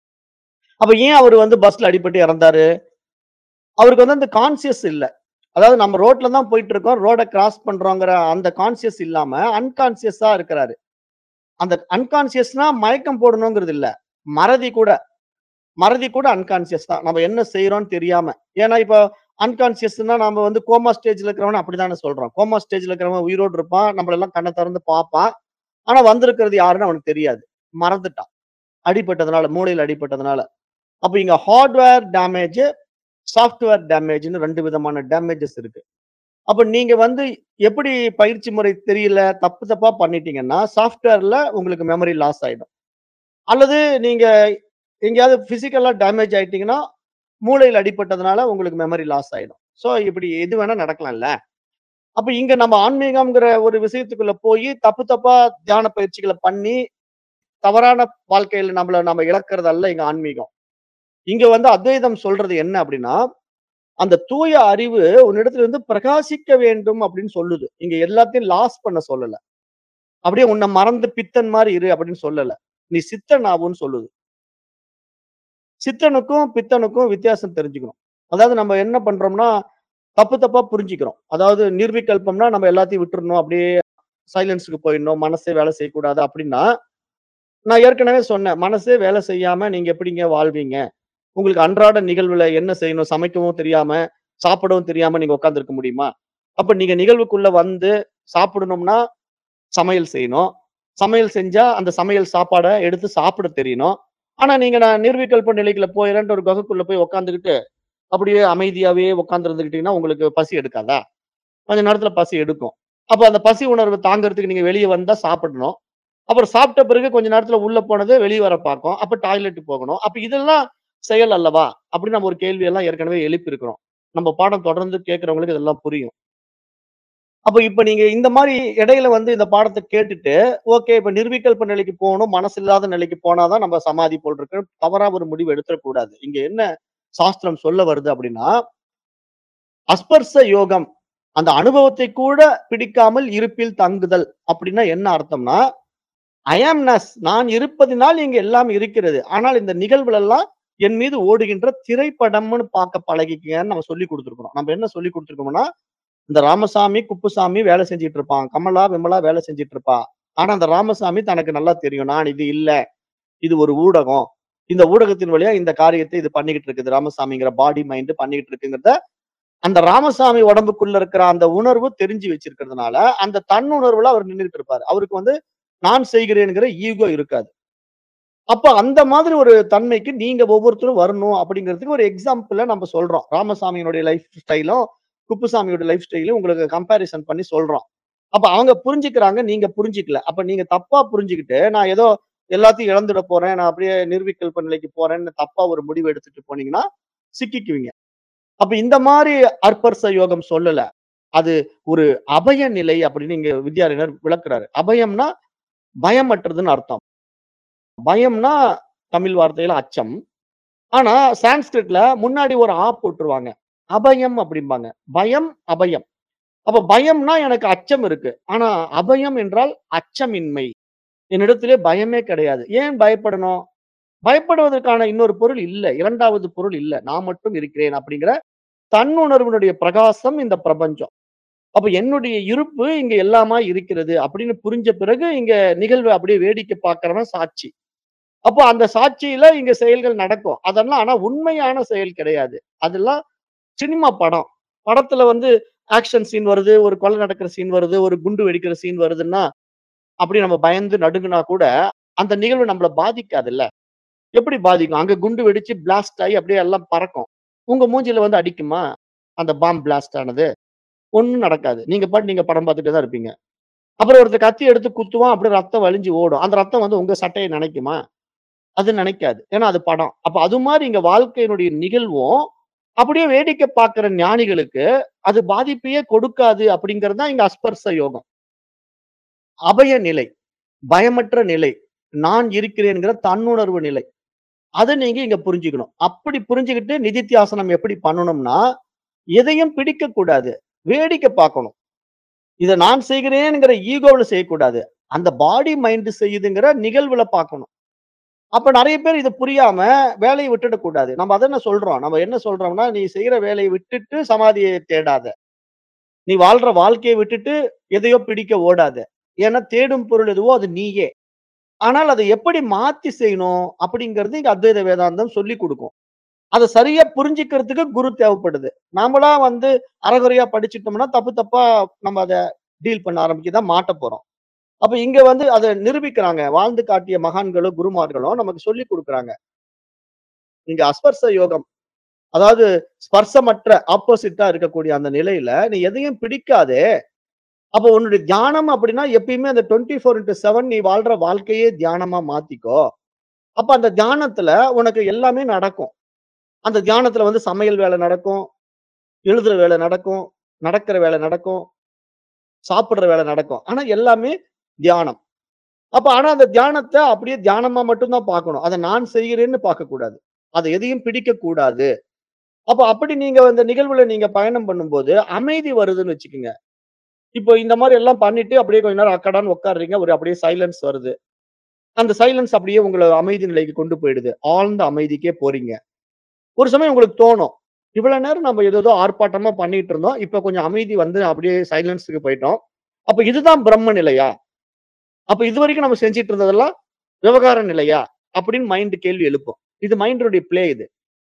அப்ப ஏன் அவரு வந்து பஸ்ல அடிபட்டு இறந்தாரு? அவருக்கு வந்து அந்த கான்ஷியஸ் இல்ல. அதாவது நம்ம ரோட்ல தான் போயிட்டு இருக்கோம். ரோட கிராஸ் பண்றோங்கிற அந்த கான்ஷியஸ் இல்லாம, அன்கான்ஷியஸா இருக்கிறாரு. அந்த அன்கான்ஷியஸ்னா மயக்கம் போடணுங்கிறது இல்ல. மறதி கூட. மறதி கூட அன்கான்ஷியஸ் தான். நம்ம என்ன செய்றோம்ன்னு தெரியாம. ஏன்னா இப்ப அன்கான்ஷியஸ்ன்னா நாம வந்து கோமா ஸ்டேஜ்ல இருக்கிறவன அப்படித்தானே சொல்றோம். கோமா ஸ்டேஜ்ல இருக்கிறவன் உயிரோடு இருப்பான். நம்மள எல்லாம் கண்ண திறந்து பார்ப்பான். ஆனா வந்திருக்கிறது யாருன்னு அவனுக்கு தெரியாது. மறந்துட்டான். அடிபட்டதுனால, மூளையில அடிபட்டதுனால. அப்ப இங்க ஹார்ட்வேர் டேமேஜ், சாஃப்ட்வேர் டேமேஜ்ன்னு 2 விதமான டேமேஜஸ் இருக்கு. அப்ப நீங்க வந்து எப்படி பயிற்சி முறை தெரியல, தப்பு தப்பா பண்ணிட்டீங்கன்னா, சாஃப்ட்வேர்ல உங்களுக்கு மெமரி லாஸ் ஆயிடும். அல்லது நீங்க எங்கேயாவது பிசிக்கலா டேமேஜ் ஆயிட்டீங்கன்னா, மூளையில அடிபட்டதுனால உங்களுக்கு மெமரி லாஸ் ஆயிடும். சோ இப்படி எது வேணா நடக்கலாம்ல. அப்ப இங்க நம்ம ஆன்மீகம்ங்கிற ஒரு விஷயத்துக்குள்ள போயி, தப்பு தப்பா தியான பயிற்சிகள பண்ணி, தவறான வாழ்க்கையில நம்மள நம்ம இழக்கிறது அல்ல இங்க ஆன்மீகம். இங்க வந்து அத்வைதம் சொல்றது என்ன அப்படின்னா, அந்த தூய அறிவு உன்னிடத்துல இருந்து பிரகாசிக்க வேண்டும் அப்படின்னு சொல்லுது. இங்க எல்லாத்தையும் லாஸ் பண்ண சொல்லல. அப்படியே உன்ன மறந்து பித்தன் மாரி இரு அப்படின்னு சொல்லல. நீ சித்தன் ஆவுன்னு சொல்லுது. சித்தனுக்கும், பித்தனுக்கும் வித்தியாசம் தெரிஞ்சுக்கணும். அதாவது நம்ம என்ன பண்றோம்னா, தப்பு தப்பா புரிஞ்சுக்கிறோம். அதாவது நிர்விகல்பம்னா நம்ம எல்லாத்தையும் விட்டுறணும். அப்படியே சைலன்ஸ்க்கு போயிடணும். மனசே வேலை செய்யக்கூடாது அப்படின்னா, நான் ஏற்கனவே சொன்னேன். மனசே வேலை செய்யாம நீங்க எப்படிங்க வாழ்வீங்க? உங்களுக்கு அன்றாட நிகழ்வுல என்ன செய்யணும்? சமைக்கவும் தெரியாம, சாப்பிடவும் தெரியாம நீங்க உட்கார்ந்திருக்க முடியுமா? அப்ப நீங்க நிகழ்வுக்குள்ள வந்து சாப்பிடணும்னா, சமையல் செய்யணும். சமையல் செஞ்சா, அந்த சமையல் சாப்பாட எடுத்து சாப்பிட தெரியணும். ஆனா நீங்க நான் நிர்விகல்ப நிலைக்குள்ள போயிறேன்ட்டு ஒரு குகைக்குள்ள போய் உட்கார்ந்துகிட்டு, அப்படியே அமைதியாவே உட்கார்ந்து இருந்துகிட்டீங்கன்னா, உங்களுக்கு பசி எடுக்காதா? கொஞ்ச நேரத்துல பசி எடுக்கும். அப்ப அந்த பசி உணர்வு தாங்கறதுக்கு நீங்க வெளிய வந்தா சாப்பிடணும். அப்புறம் சாப்பிட்ட பிறகு கொஞ்ச நேரத்துல உள்ள போனது வெளிய வர பார்க்கும். அப்ப டாய்லெட் போகணும். அப்ப இதெல்லாம் செயல் அல்லவா? அப்படின்னு நம்ம ஒரு கேள்வி எல்லாம் ஏற்கனவே எழுப்பியிருக்கிறோம். நம்ம பாடம் தொடர்ந்து கேட்கிறவங்களுக்கு இதெல்லாம் புரியும். அப்ப இப்ப நீங்க இந்த மாரி இடையில வந்து இந்த பாடத்த கேட்டுட்டு, ஓகே இப்ப நிர்விகல்ப நிலைக்கு போணும். மனசு இல்லாத நிலைக்கு போனா தான் நம்ம சமாதி போல் இருக்கு. தவறா ஒரு முடிவு எடுத்துறக்கூடாது. இங்க என்ன சாஸ்திரம் சொல்ல வருது அப்படின்னா, அஸ்பர்ச யோகம். அந்த அனுபவத்தை கூட பிடிக்காமல் இருப்பில் தங்குதல். அப்படின்னா என்ன அர்த்தம்னா, ஐ ஆம்னஸ் நான் இருப்பதினால் இங்க எல்லாம் இருக்கிறது. ஆனால் இந்த நிகழ்வுகள் எல்லாம் என் மீது ஓடுகின்ற திரைப்படம்னு பார்க்க பழகிக்கங்கன்னு நம்ம சொல்லிக் குடுத்திருக்கிறோம். நம்ம என்ன சொல்லிக் குடுத்திருக்கோம்னா, இந்த ராமசாமி, குப்புசாமி வேலை செஞ்சுட்டு இருப்பான். கமலா, விமலா வேலை செஞ்சுட்டு இருப்பா. ஆனா அந்த ராமசாமி தனக்கு நல்லா தெரியும். நான் இது இல்ல. இது ஒரு ஊடகம். இந்த ஊடகத்தின் வழியா இந்த காரியத்தை இது பண்ணிக்கிட்டு இருக்குது. ராமசாமிங்கிற பாடி, மைண்ட் பண்ணிக்கிட்டு இருக்குங்கிறத, அந்த ராமசாமி உடம்புக்குள்ள இருக்கிற அந்த உணர்வு தெரிஞ்சு வச்சிருக்கிறதுனால, அந்த தன்னுணர்வுல அவர் நின்னுட்டு இருப்பாரு. அவருக்கு வந்து நான் செய்கிறேன்ங்கிற ஈகோ இருக்காது. அப்ப அந்த மாதிரி ஒரு தன்மைக்கு நீங்க ஒவ்வொருத்தரும் வரணும் அப்படிங்கிறதுக்கு ஒரு எக்ஸாம்பிள நம்ம சொல்றோம். ராமசாமியினுடைய லைஃப் ஸ்டைலும், குப்புசாமியோட லைஃப் ஸ்டைலும் உங்களுக்கு கம்பேரிசன் பண்ணி சொல்றோம். அப்ப அவங்க புரிஞ்சுக்கிறாங்க, நீங்க புரிஞ்சுக்கல. அப்ப நீங்க தப்பா புரிஞ்சுகிட்டு, நான் ஏதோ எல்லாத்தையும் இழந்துட போறேன். நான் அப்படியே நிர்விகல்ப நிலைக்கு போறேன்னு தப்பா ஒரு முடிவு எடுத்துட்டு போனீங்கன்னா, சிக்கிக்குவீங்க. அப்ப இந்த மாரி அற்பர்ச யோகம் சொல்லல. அது ஒரு அபய நிலை அப்படின்னு இங்க வித்யாரண்யர் விளக்குறாரு. அபயம்னா பயமற்றதுன்னு அர்த்தம். பயம்னா தமிழ் வார்த்தையில அச்சம். ஆனா சான்ஸ்கிரிட்ல முன்னாடி ஒரு ஆ போட்டுருவாங்க. அபயம் அப்படிம்பாங்க. பயம், அபயம். அப்ப பயம்னா எனக்கு அச்சம் இருக்கு. ஆனா அபயம் என்றால் அச்சமின்மை. என்னிடத்திலே பயமே கிடையாது. ஏன் பயப்படணும்? பயப்படுவதற்கான இன்னொரு பொருள் இல்ல. 2வது பொருள் இல்ல. நான் மட்டும் இருக்கிறேன் அப்படிங்கிற தன்னுணர்வினுடைய பிரகாசம் இந்த பிரபஞ்சம். அப்ப என்னுடைய இருப்பு இங்க எல்லாமா இருக்கிறது அப்படின்னு புரிஞ்ச பிறகு இங்க நிகழ்வ அப்படியே வேடிக்கை பார்க்கிறவன் சாட்சி. அப்போ அந்த சாட்சியில இங்க செயல்கள் நடக்கும். அதெல்லாம் ஆனா உண்மையான செயல் கிடையாது. அதெல்லாம் சினிமா படம். படத்துல வந்து ஆக்ஷன் சீன் வருது, ஒரு கொலை நடக்கிற சீன் வருது, ஒரு குண்டு வெடிக்கிற சீன் வருதுன்னா, அப்படி நம்ம பயந்து நடுங்குனா கூட, அந்த நிகழ்வு நம்மள பாதிக்காதுல்ல. எப்படி பாதிக்கும்? அங்க குண்டு வெடிச்சு பிளாஸ்ட் ஆயி அப்படியே எல்லாம் பறக்கும். உங்க மூஞ்சில வந்து அடிக்குமா? அந்த பாம் பிளாஸ்ட் ஆனது? ஒண்ணும் நடக்காது. நீங்க பாட்டுக்கு நீங்க படம் பார்த்துட்டே தான் இருப்பீங்க. அப்புறம் ஒருத்தன் கத்தி எடுத்து குத்துவான். அப்படியே ரத்தம் வழிஞ்சு ஓடும். அந்த ரத்தம் வந்து உங்க சட்டைய நனைக்குமா? அது நனைக்காது. ஏன்னா அது படம். அப்ப அது மாரி இங்க வாழ்க்கையினுடைய நிகழ்வும், அப்படியே வேடிக்கை பார்க்கிற ஞானிகளுக்கு, அது பாதிப்பையே கொடுக்காது அப்படிங்கிறது தான் இங்க அஸ்பர்ச யோகம். அபய நிலை, பயமற்ற நிலை, நான் இருக்கிறேன்ங்கிற தன்னுணர்வு நிலை. அத நீங்க இங்க புரிஞ்சுக்கணும். அப்படி புரிஞ்சுகிட்டு நிதித்தியாசனம் எப்படி பண்ணணும்னா, எதையும் பிடிக்கக் கூடாது. வேடிக்கை பார்க்கணும். இத நான் செய்கிறேன்ங்கிற ஈகோவுல செய்யக்கூடாது. அந்த பாடி மைண்ட் செய்யுதுங்கிற நிகழ்வுல பார்க்கணும். அப்ப நெறைய பேர் இது புரியாம வேலைய விட்டுடக் கூடாது. நம்ம அதானே சொல்றோம். நம்ம என்ன சொல்றோம்னா, "நீ செய்யற வேலைய விட்டுட்டு சமாதிய தேடாத. நீ வாழ்ற வாழ்க்கைய விட்டுட்டு எதையோ பிடிக்க ஓடாத. ஏன்னா தேடும் பொருள் எதுவோ அது நீயே." ஆனால் அத எப்படி மாத்தி செய்யணும் அப்படிங்கிறது இங்க அத்வைத வேதாந்தம் சொல்லிக் குடுக்கும். அத சரியா புரிஞ்சுக்கிறதுக்கு குரு தேவைப்படுது. நாமளா வந்து அரைகுறையா படிச்சுட்டோம்னா, தப்பு தப்பா நம்ம அத டீல் பண்ண ஆரம்பிக்க தான் மாட்டப் போறோம். அப்ப இங்க வந்து அத நிரூபிக்கிறாங்க. வாழ்ந்து காட்டிய மகான்களும், குருமார்களும் நமக்கு சொல்லிக் குடுக்குறாங்க. இங்க அஸ்பர்ச யோகம். அதாவது ஸ்பர்சமற்ற ஆப்போசிட்டா இருக்கக்கூடிய அந்த நிலையில, நீ எதையும் பிடிக்காதே. அப்ப உன்னுடைய தியானம் அப்படின்னா எப்பயுமே அந்த 24/7 நீ வாழ்ற வாழ்க்கையே தியானமா மாத்திக்கோ. அப்ப அந்த தியானத்துல உனக்கு எல்லாமே நடக்கும். அந்த தியானத்துல வந்து சமையல் வேலை நடக்கும். எழுதுற வேலை நடக்கும். நடக்கிற வேலை நடக்கும். சாப்பிடுற வேலை நடக்கும். ஆனா எல்லாமே தியானம். அப்ப ஆனா அந்த தியானத்த அப்படியே தியானமா மட்டும் தான் பார்க்கணும். அத நான் செய்கிறேன்னு பார்க்கக்கூடாது. அத எதையும் பிடிக்கக் கூடாது. அப்ப அப்படி நீங்க அந்த நிகழ்வுல நீங்க பயணம் பண்ணும்போது, அமைதி வருதுன்னு வச்சுக்கங்க. இப்போ இந்த மாரி எல்லாம் பண்ணிட்டு அப்படியே கொஞ்ச நேரம் அக்கடான்னு உட்கார்றீங்க. ஒரு அப்படியே சைலன்ஸ் வருது. அந்த சைலன்ஸ் அப்படியே உங்கள அமைதி நிலைக்கு கொண்டு போயிடுது. ஆழ்ந்த அமைதிக்கே போறீங்க. ஒரு சமயம் உங்களுக்கு தோணும். இவ்வளவு நேரம் நம்ம ஏதேதோ ஆர்ப்பாட்டமா பண்ணிட்டு இருந்தோம். இப்ப கொஞ்சம் அமைதி வந்து அப்படியே சைலன்ஸ்க்கு போயிட்டோம். அப்ப இதுதான் பிரம்ம நிலையா? அப்ப இதுவரைக்கும் நம்ம செஞ்சுட்டு இருந்ததெல்லாம் விவகார நிலையா? அப்படின்னு மைண்ட் கேள்வி எழுப்பும். இது மைண்டினுடைய பிளே இது.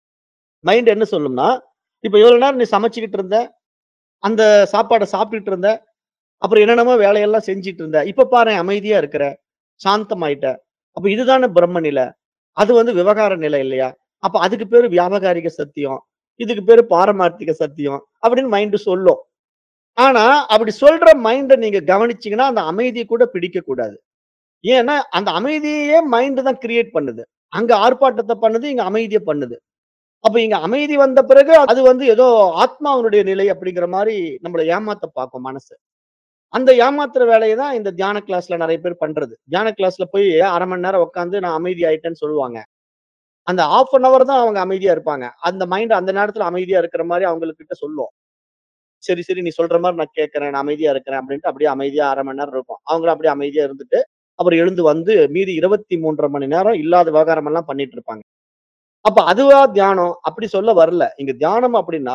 மைண்ட் என்ன சொல்லும்னா, இப்ப இவ்வளவு நேரம் நீ சமைச்சுக்கிட்டு இருந்த. அந்த சாப்பாட சாப்பிட்டுட்டு இருந்த. அப்புறம் என்னென்னமோ வேலையெல்லாம் செஞ்சுட்டு இருந்த. இப்ப பாரேன் அமைதியா இருக்கிற. சாந்தமாயிட்ட. அப்ப இதுதானே பிரம்ம நிலை. அது வந்து விவகார நிலை இல்லையா? அப்ப அதுக்கு பேரு வியாபகாரிக சத்தியம். இதுக்கு பேரு பாரமார்த்திக சத்தியம். அப்படின்னு மைண்ட் சொல்லும். ஆனா, அப்படி சொல்ற மைண்ட நீங்க கவனிச்சீங்கன்னா, அந்த அமைதிய கூட பிடிக்கக் கூடாது. ஏன்னா, அந்த அமைதியையே மைண்ட் தான் கிரியேட் பண்ணுது. அங்க ஆர்ப்பாட்டத்த பண்ணுது, இங்க அமைதிய பண்ணுது. அப்ப இங்க அமைதி வந்த பிறகு அது வந்து ஏதோ ஆத்மாவினுடைய நிலை அப்படிங்கிற மாரி நம்மள ஏமாத்த பார்க்கும் மனசு. அந்த ஏமாத்துற வேலைய தான் இந்த தியான கிளாஸ்ல நெறைய பேர் பண்றது. தியான கிளாஸ்ல போய் 1/2 மணி நேரம் உட்கார்ந்து நான் அமைதி ஆயிட்டேன்னு சொல்லுவாங்க. அந்த 1/2 அன் ஹவர் தான் அவங்க அமைதியா இருப்பாங்க. அந்த மைண்ட் அந்த நேரத்துல அமைதியா இருக்கிற மாரி அவங்ககிட்ட சொல்லும். சரி, சரி நீ சொல்ற மாரி நான் கேட்கிறேன். நான் அமைதியா இருக்கிறேன் அப்படின்ட்டு அப்படியே அமைதியா 1/2 மணி நேரம் இருக்கும். அவங்களும் அப்படியே அமைதியா இருந்துட்டு, அப்புறம் எழுந்து வந்து மீதி 23 1/2 மணி நேரம் இல்லாத விவகாரம் எல்லாம் பண்ணிட்டு இருப்பாங்க. அப்ப அதுவா தியானம்? அப்படி சொல்ல வரல. இங்க தியானம் அப்படின்னா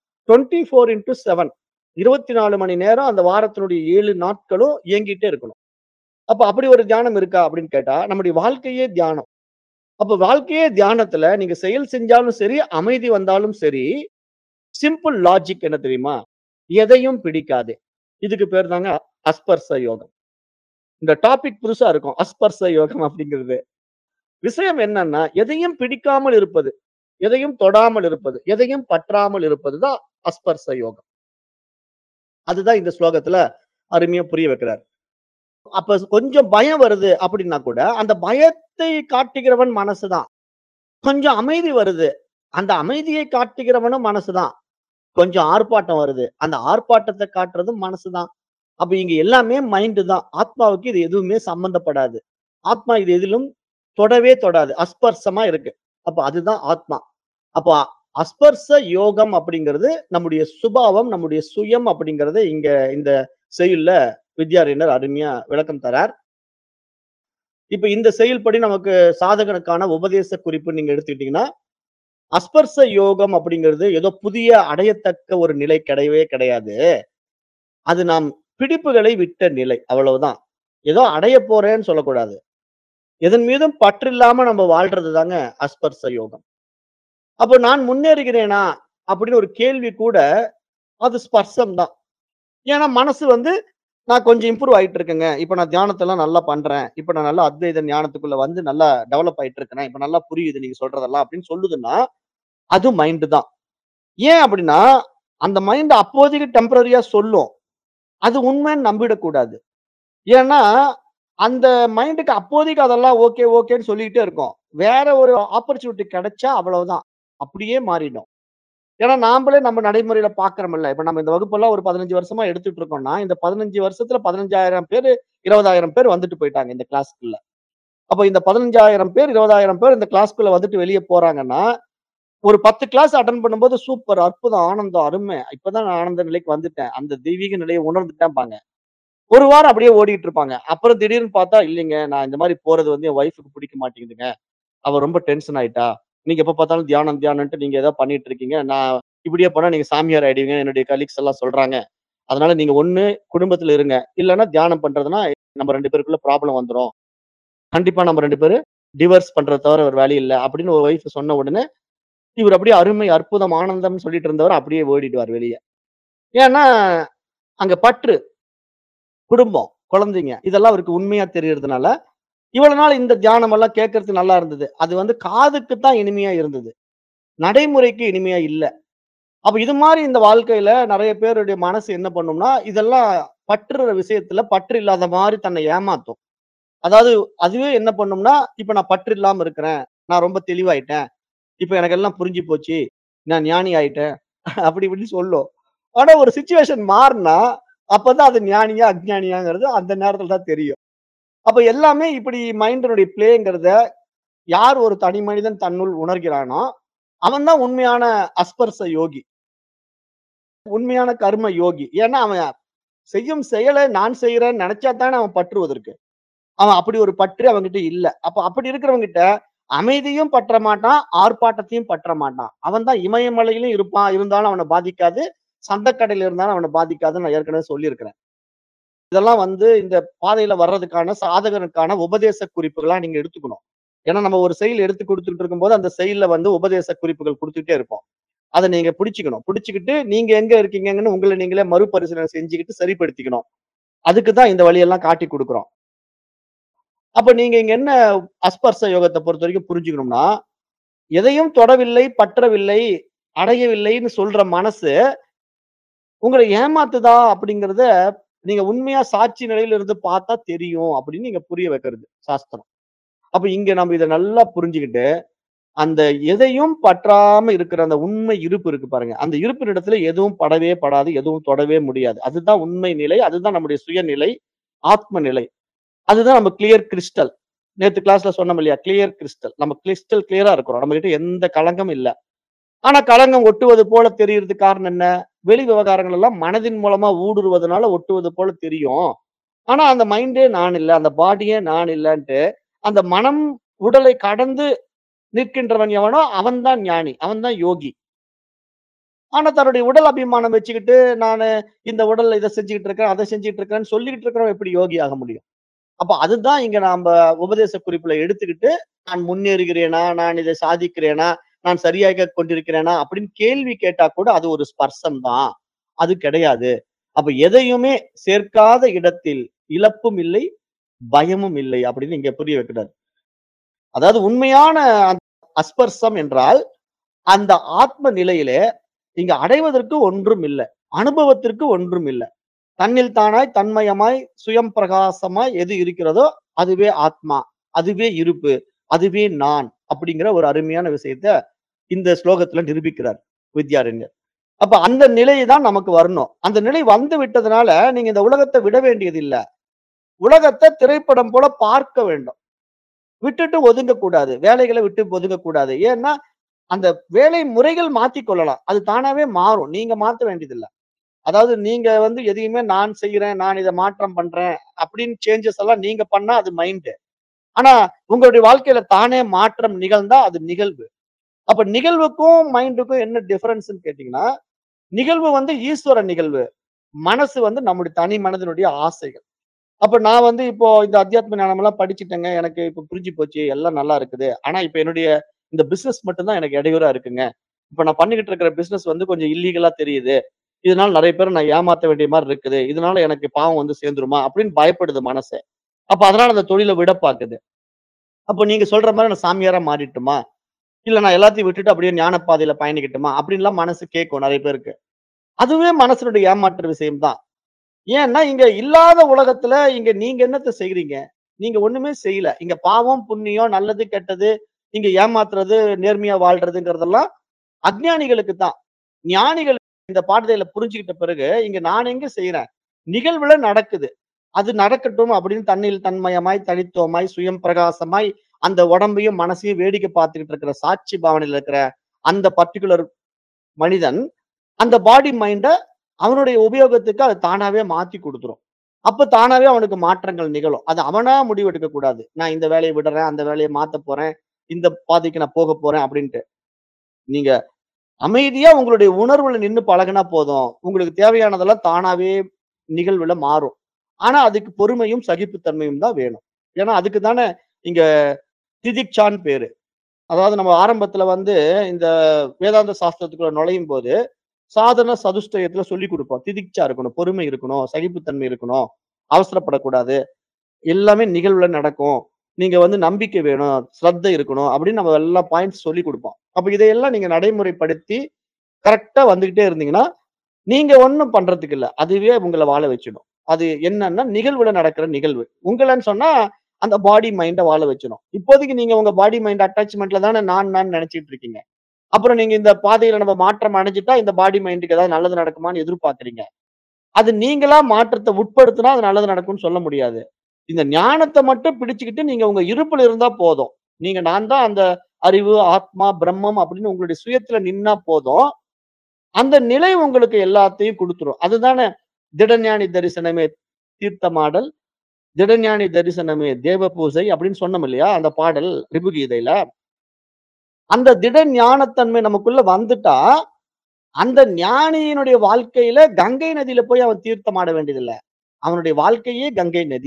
24/7 24 மணி நேரம் அந்த வாரத்தினுடைய 7 நாட்களும் இயங்கிட்டே இருக்கணும். அப்ப அப்படி ஒரு தியானம் இருக்கா அப்படின்னு கேட்டா, நம்முடைய வாழ்க்கையே தியானம். அப்ப வாழ்க்கையே தியானத்துல நீங்க செயல் செஞ்சாலும் சரி, அமைதி வந்தாலும் சரி, சிம்பிள் லாஜிக் என்ன தெரியுமா? எதையும் பிடிக்காதே. இதுக்கு பேர் தாங்க அஸ்பர்ச யோகம். இந்த டாபிக் புதுசா இருக்கும். அஸ்பர்ச யோகம் அப்படிங்கிறது. விஷயம் என்னன்னா, எதையும் பிடிக்காமல் இருப்பது. எதையும் தொடாமல் இருப்பது. எதையும் பற்றாமல் இருப்பது தான் அஸ்பர்ச யோகம். அதுதான் இந்த ஸ்லோகத்துல அருமையா புரிய வைக்கிறார். அப்ப கொஞ்சம் பயம் வருது அப்படின்னா கூட, அந்த பயத்தை காட்டுகிறவன் மனசுதான். கொஞ்சம் அமைதி வருது. அந்த அமைதியை காட்டுகிறவனும் மனசுதான். கொஞ்சம் ஆர்ப்பாட்டம் வருது. அந்த ஆர்ப்பாட்டத்த காட்டுறதும் மனசுதான். அப்ப இங்க எல்லாமே மைண்ட் தான். ஆத்மாவுக்கு இது எதுவுமே சம்பந்தப்படாது. ஆத்மா இது எதிலும் தொடவே தொடாது. அஸ்பர்சமா இருக்கு. அப்ப அதுதான் ஆத்மா. அப்ப அஸ்பர்ச யோகம் அப்படிங்கிறது நம்முடைய சுபாவம், நம்முடைய சுயம் அப்படிங்கிறத இங்க இந்த செய்யுள்ல வித்யாரண்யர் அருமையா விளக்கம் தரார். இப்ப இந்த செயல்படி நமக்கு சாதகனுக்கான உபதேச குறிப்பு நீங்க எடுத்துக்கிட்டீங்கன்னா, அஸ்பர்ச யோகம் அப்படிங்கிறது ஏதோ புதிய அடையத்தக்க ஒரு நிலை கிடையவே கிடையாது. அது நாம் பிடிப்புகளை விட்ட நிலை. அவ்வளவுதான். ஏதோ அடைய போறேன்னு சொல்லக்கூடாது. எதன் மீதும் பற்றில்லாம நம்ம வாழ்றது தாங்க அஸ்பர்ச யோகம். அப்ப நான் முன்னேறுகிறேனா? அப்படின்னு ஒரு கேள்வி கூட அது ஸ்பர்சம் தான். ஏன்னா மனசு வந்து நான் கொஞ்சம் இம்ப்ரூவ் ஆயிட்டு இருக்கேங்க. இப்ப நான் தியானத்தெல்லாம் நல்லா பண்றேன். இப்ப நான் நல்லா அத்வைத ஞானத்துக்குள்ள வந்து நல்லா டெவலப் ஆயிட்டு இருக்கிறேன். இப்ப நல்லா புரியுது நீங்க சொல்றதெல்லாம் அப்படின்னு சொல்லுதுன்னா, அது மைண்ட் தான். ஏன் அப்படின்னா, அந்த மைண்ட் அப்போதைக்கு டெம்பரரியா சொல்லும். அது உண்மைன்னு நம்பிடக்கூடாது. ஏன்னா, அந்த மைண்டுக்கு அப்போதைக்கு அதெல்லாம் ஓகே, ஓகேன்னு சொல்லிக்கிட்டே இருக்கும். வேற ஒரு ஆப்பர்ச்சுனிட்டி கிடைச்சா அவ்வளவுதான். அப்படியே மாறிடும். ஏன்னா நாமளே நம்ம நடைமுறையில பார்க்கிறோம்ல. இப்ப நம்ம இந்த வகுப்பெல்லாம் ஒரு 15 வருஷமா எடுத்துட்டு இருக்கோம்னா, இந்த 15 வருஷத்துல 15,000 பேரு, 20,000 பேர் வந்துட்டு போயிட்டாங்க இந்த கிளாஸ்க்குள்ள. அப்ப இந்த 15,000 பேர், 20,000 பேர் இந்த கிளாஸ்க்குள்ள வந்துட்டு வெளிய போறாங்கன்னா, ஒரு 10 கிளாஸ் அட்டெண்ட் பண்ணும்போது சூப்பர், அற்புதம், ஆனந்தம், அருமை. இப்பதான் நான் ஆனந்த நிலைக்கு வந்துட்டேன். அந்த தெய்வீக நிலையை உணர்ந்துட்டேன்பாங்க. ஒரு வாரம் அப்படியே ஓடிட்டு இருப்பாங்க. அப்புறம் திடீர்னு பார்த்தா, இல்லைங்க நான் இந்த மாரி போறது வந்து என் ஒய்ஃப்க்கு பிடிக்க மாட்டேங்குதுங்க. அவ ரொம்ப டென்ஷன் ஆயிட்டா. நீங்க எப்ப பார்த்தாலும் தியானம், தியானம்ன்ட்டு நீங்க ஏதோ பண்ணிட்டு இருக்கீங்க. நான் இப்படியே போனா நீங்க சாமியார் ஆயிடுவீங்க. என்னுடைய கலீக்ஸ் எல்லாம் சொல்றாங்க. அதனால நீங்க ஒண்ணு குடும்பத்துல இருங்க. இல்லன்னா தியானம் பண்றதுன்னா நம்ம 2 பேருக்குள்ள ப்ராப்ளம் வந்துரும். கண்டிப்பா நம்ம 2 பேரும் டிவோர்ஸ் பண்றத தவிர வேற வழி இல்ல. அப்படின்னு ஒரு ஒய்ஃப் சொன்ன உடனே, இவரு அப்படியே அருமை, அற்புதம், ஆனந்தம்னு சொல்லிட்டு இருந்தவர் அப்படியே ஓடிடுவார் வெளிய. ஏன்னா, அங்க பற்று. குடும்பம், குழந்தைங்க இதெல்லாம் அவருக்கு உண்மையா தெரியறதுனால, இவ்வளவு நாள் இந்த தியானம் எல்லாம் கேட்கறதுக்கு நல்லா இருந்தது. அது வந்து காதுக்கு தான் இனிமையா இருந்தது. நடைமுறைக்கு இனிமையா இல்ல. அப்ப இது மாரி இந்த வாழ்க்கையில நெறைய பேருடைய மனசு என்ன பண்ணும்னா, இதெல்லாம் பற்றுற விஷயத்துல பற்று இல்லாத மாரி தன்னை ஏமாத்தும். அதாவது அதுவே என்ன பண்ணும்னா, இப்ப நான் பற்று இல்லாம இருக்கிறேன். நான் ரொம்ப தெளிவாயிட்டேன். இப்ப எனக்கு எல்லாம் புரிஞ்சு போச்சு. நான் ஞானி ஆயிட்டேன். அப்படி இப்படின்னு சொல்லும். ஆனா ஒரு சிச்சுவேஷன் மாறுனா, அப்பதான் அது ஞானியா, அஞ்ஞானியாங்கிறது அந்த நேரத்துல தான் தெரியும். அப்ப எல்லாமே இப்படி மைண்டினுடைய பிளேங்கிறத யார் ஒரு தனி மனிதன் தன்னுள் உணர்கிறானோ, அவன் தான் உண்மையான அஸ்பர்ச யோகி. உண்மையான கர்ம யோகி. ஏன்னா அவன் செய்யும் செயல நான் செய்றேன்னு நெனச்சா தானே அவன் பற்றுவதற்கு. அவன் அப்படி ஒரு பற்று அவன்கிட்ட இல்ல. அப்ப அப்படி இருக்கிறவன்கிட்ட அமைதியும் பற்ற மாட்டான், ஆர்ப்பாட்டத்தையும் பற்ற மாட்டான். அவன் தான் இமயமலையிலும் இருப்பான். இருந்தாலும் அவன பாதிக்காது. சந்தக்கடையில இருந்தாலும் அவன பாதிக்காதுன்னு நான் ஏற்கனவே சொல்லியிருக்கிறேன். இதெல்லாம் வந்து இந்த பாதையில வர்றதுக்கான சாதகனுக்கான உபதேச குறிப்புகளா நீங்க எடுத்துக்கணும். ஏன்னா நம்ம ஒரு செயல் எடுத்து குடுத்துட்டு இருக்கும்போது, அந்த செயல்ல வந்து உபதேச குறிப்புகள் குடுத்துட்டே இருப்போம். அத நீங்க பிடிச்சுக்கணும். பிடிச்சுக்கிட்டு நீங்க எங்க இருக்கீங்கன்னு உங்கள நீங்களே மறுபரிசீலனை செஞ்சுக்கிட்டு சரிப்படுத்திக்கணும். அதுக்கு தான் இந்த வழியெல்லாம் காட்டிக் குடுக்குறோம். அப்ப நீங்க இங்க என்ன அஸ்பர்ச யோகத்த பொறுத்தவரைக்கும் புரிஞ்சுக்கணும்னா, எதையும் தொடவில்லை, பற்றவில்லை, அடையவில்லைன்னு சொல்ற மனசு, உங்கள ஏமாத்துதா அப்படிங்கிறத நீங்க உண்மையா சாட்சி நிலையில இருந்து பார்த்தா தெரியும் அப்படின்னு நீங்க புரிய வைக்கிறது சாஸ்திரம். அப்ப இங்க நம்ம இத நல்லா புரிஞ்சுகிட்டு, அந்த எதையும் பற்றாம இருக்கிற அந்த உண்மை இருப்பு இருக்கு பாருங்க. அந்த இருப்பின் இடத்துல எதுவும் படவே படாது, எதுவும் தொடவே முடியாது. அதுதான் உண்மை நிலை. அதுதான் நம்முடைய சுயநிலை, ஆத்ம நிலை. அதுதான் நம்ம கிளியர் கிரிஸ்டல். நேத்து கிளாஸ்ல சொன்னோம் இல்லையா? Clear crystal. நம்ம கிரிஸ்டல் கிளியரா இருக்கிறோம். நம்மகிட்ட எந்த களங்கமும் இல்ல. ஆனா களங்கம் ஒட்டுவது போல தெரியறதுக்கு காரணம் என்ன? வெளி விவகாரங்கள் எல்லாம் மனதின் மூலமா ஊடுருவதனால ஒட்டுவது போல தெரியும். ஆனா அந்த மைண்டே நான் இல்ல, அந்த பாடியே நான் இல்லன்ட்டு, அந்த மனம் உடலை கடந்து நிற்கின்றவன் எவனோ அவன் தான் ஞானி. அவன் தான் யோகி. ஆனா தன்னுடைய உடல் அபிமானம் வச்சுக்கிட்டு, நானு இந்த உடல்ல இத செஞ்சுகிட்டு இருக்கேன், அத செஞ்சுட்டு இருக்கேன்னு சொல்லிக்கிட்டு இருக்கிறவன் எப்படி யோகி ஆக முடியும்? அப்ப அதுதான் இங்க நாம உபதேச குறிப்புல எடுத்துக்கிட்டு, நான் முன்னேறுகிறேனா? நான் இதை சாதிக்கிறேனா? நான் சரியாக கொண்டிருக்கிறேனா? அப்படின்னு கேள்வி கேட்டா கூட அது ஒரு ஸ்பர்சம் தான். அது கிடையாது. அப்ப எதையுமே சேர்க்காத இடத்தில் இழப்பும் இல்லை, பயமும் இல்லை அப்படின்னு இங்க புரிய வைக்கிறார். அதாவது உண்மையான அஸ்பர்சம் என்றால், அந்த ஆத்ம நிலையிலே இங்க அடைவதற்கு ஒன்றும் இல்ல. அனுபவத்திற்கு ஒன்றும் இல்ல. தன்னில் தானாய் தன்மயமாய் சுயம் பிரகாசமாய் எது இருக்கிறதோ அதுவே ஆத்மா அதுவே இருப்பு அதுவே நான் அப்படிங்கிற ஒரு அருமையான விஷயத்த இந்த ஸ்லோகத்துல நிரூபிக்கிறார் வித்யாரண்யர் அப்ப அந்த நிலை தான் நமக்கு வரணும் அந்த நிலை வந்து விட்டதுனால நீங்க இந்த உலகத்தை விட வேண்டியது இல்ல உலகத்தை திரைப்படம் போல பார்க்க வேண்டும் விட்டுட்டு ஒதுங்க கூடாது வேலைகளை விட்டு ஒதுங்க கூடாது ஏன்னா அந்த வேலை முறைகள் மாத்திக் கொள்ளலாம் அது தானாவே மாறும் நீங்க மாத்த வேண்டியதில்லை அதாவது நீங்க வந்து எதையுமே நான் செய்யறேன் நான் இதை மாற்றம் பண்றேன் அப்படின்னு சேஞ்சஸ் எல்லாம் நீங்க பண்ணா அது மைண்டு ஆனா உங்களுடைய வாழ்க்கையில தானே மாற்றம் நிகழ்ந்தா அது நிகழ்வு அப்ப நிகழ்வுக்கும் மைண்டுக்கும் என்ன டிஃபரன்ஸ்னு கேட்டீங்கன்னா நிகழ்வு வந்து ஈஸ்வர நிகழ்வு மனசு வந்து நம்முடைய தனி மனதினுடைய ஆசைகள் அப்ப நான் வந்து இப்போ இந்த அத்தியாத்ம ஞானம் எல்லாம் படிச்சுட்டேங்க எனக்கு இப்ப புரிஞ்சு போச்சு எல்லாம் நல்லா இருக்குது ஆனா இப்ப என்னுடைய இந்த பிசினஸ் மட்டும்தான் எனக்கு இடையூறா இருக்குங்க இப்ப நான் பண்ணிக்கிட்டு இருக்கிற பிசினஸ் வந்து கொஞ்சம் இல்லீகலா தெரியுது இதனால நிறைய பேர் நான் ஏமாத்த வேண்டிய மாதிரி இருக்குது இதனால எனக்கு பாவம் வந்து சேர்ந்துருமா அப்படின்னு பயப்படுது மனசு அப்ப அதனால அந்த தொழிலை விட பாக்குது அப்ப நீங்க சொல்ற மாதிரி நான் சாமியாரா மாறிட்டுமா இல்ல நான் எல்லாத்தையும் விட்டுட்டு அப்படியே ஞான பாதையில பயணிக்கட்டுமா அப்படின்லாம் மனசு கேட்கும் நிறைய பேருக்கு அதுவே மனசனுடைய ஏமாற்று விஷயம் தான் ஏன்னா இங்க இல்லாத உலகத்துல இங்க நீங்க என்னத்த செய்றீங்க நீங்க ஒண்ணுமே செய்யல இங்க பாவம் புண்ணியம் நல்லது கெட்டது இங்க ஏமாத்துறது நேர்மையா வாழ்றதுங்கிறதெல்லாம் அஜ்ஞானிகளுக்கு தான் ஞானிகள் இந்த பாடத்தையில புரிஞ்சுக்கிட்ட பிறகு இங்க நான் எங்க செய்யறேன் நிகழ்வுல நடக்குது அது நடக்கட்டும் அப்படின்னு தண்ணில் தன்மயமாய் தனித்துவமாய் சுயம் பிரகாசமாய் அந்த உடம்பையும் மனசையும் வேடிக்கை பார்த்துக்கிட்டு இருக்கிற சாட்சி பாவனையில இருக்கிற அந்த பர்டிகுலர் மனிதன் அந்த பாடி மைண்ட அவனுடைய உபயோகத்துக்கு அது தானாவே மாத்தி கொடுத்துரும் அப்ப தானாவே அவனுக்கு மாற்றங்கள் நிகழும் அது அவனா முடிவெடுக்க கூடாது நான் இந்த வேலையை விடுறேன் அந்த வேலையை மாத்த போறேன் இந்த பாதைக்கு நான் போக போறேன் அப்படின்ட்டு நீங்க அமைதியா உங்களுடைய உணர்வுல நின்னு பழகுனா போதும் உங்களுக்கு தேவையானதெல்லாம் தானாவே நிகழ்வுல மாறும் ஆனா அதுக்கு பொறுமையும் சகிப்புத்தன்மையும் தான் வேணும் ஏன்னா அதுக்கு தானே இங்க திதிக்சான் பேரு அதாவது நம்ம ஆரம்பத்துல வந்து இந்த வேதாந்த சாஸ்திரத்துக்குள்ள நுழையும் போது சாதன சதுஷ்டயத்துல சொல்லி கொடுப்போம் திதிக்சா இருக்கணும் பொறுமை இருக்கணும் சகிப்புத்தன்மை இருக்கணும் அவசரப்படக்கூடாது எல்லாமே நிகழ்வுல நடக்கும் நீங்க வந்து நம்பிக்கை வேணும் ஸ்ரத்த இருக்கணும் அப்படின்னு நம்ம எல்லா பாயிண்ட்ஸ் சொல்லி கொடுப்போம் அப்ப இதையெல்லாம் நீங்க நடைமுறைப்படுத்தி கரெக்டா வந்துகிட்டே இருந்தீங்கன்னா நீங்க ஒண்ணும் பண்றதுக்கு இல்ல அதுவே உங்களை வாழ வச்சிடும் அது என்னன்னா நிகழ்வுல நடக்கிற நிகழ்வு உங்களைன்னு சொன்னா அந்த பாடி மைண்ட வாழ வச்சிடும் இப்போதைக்கு நீங்க உங்க பாடி மைண்ட் அட்டாச்மெண்ட்ல தானே நான் நான் நினைச்சிட்டு இருக்கீங்க அப்புறம் நீங்க இந்த பாதையில நம்ம மாற்றம் அடைஞ்சிட்டா இந்த பாடி மைண்டுக்கு ஏதாவது நல்லது நடக்குமான்னு எதிர்பார்க்கறீங்க அது நீங்களா மாற்றத்தை உட்படுத்தினா அது நல்லது நடக்கும்னு சொல்ல முடியாது இந்த ஞானத்தை மட்டும் பிடிச்சுக்கிட்டு நீங்க உங்க இருப்புல இருந்தா போதும் நீங்க நான் தான் அந்த அறிவு ஆத்மா பிரம்மம் அப்படின்னு உங்களுடைய சுயத்துல நின்னா போதும் அந்த நிலை உங்களுக்கு எல்லாத்தையும் கொடுத்துரும் அதுதானே திடஞானி தரிசனமே தீர்த்தமாடல் திடஞானி தரிசனமே தேவ பூஜை அப்படின்னு சொன்னோம் இல்லையா அந்த பாடல் ரிபுகீதையில அந்த திட ஞானத்தன்மை நமக்குள்ள வந்துட்டா அந்த ஞானியினுடைய வாழ்க்கையில கங்கை நதியில போய் அவன் தீர்த்தமாட வேண்டியதில்லை அவனுடைய வாழ்க்கையே கங்கை நதி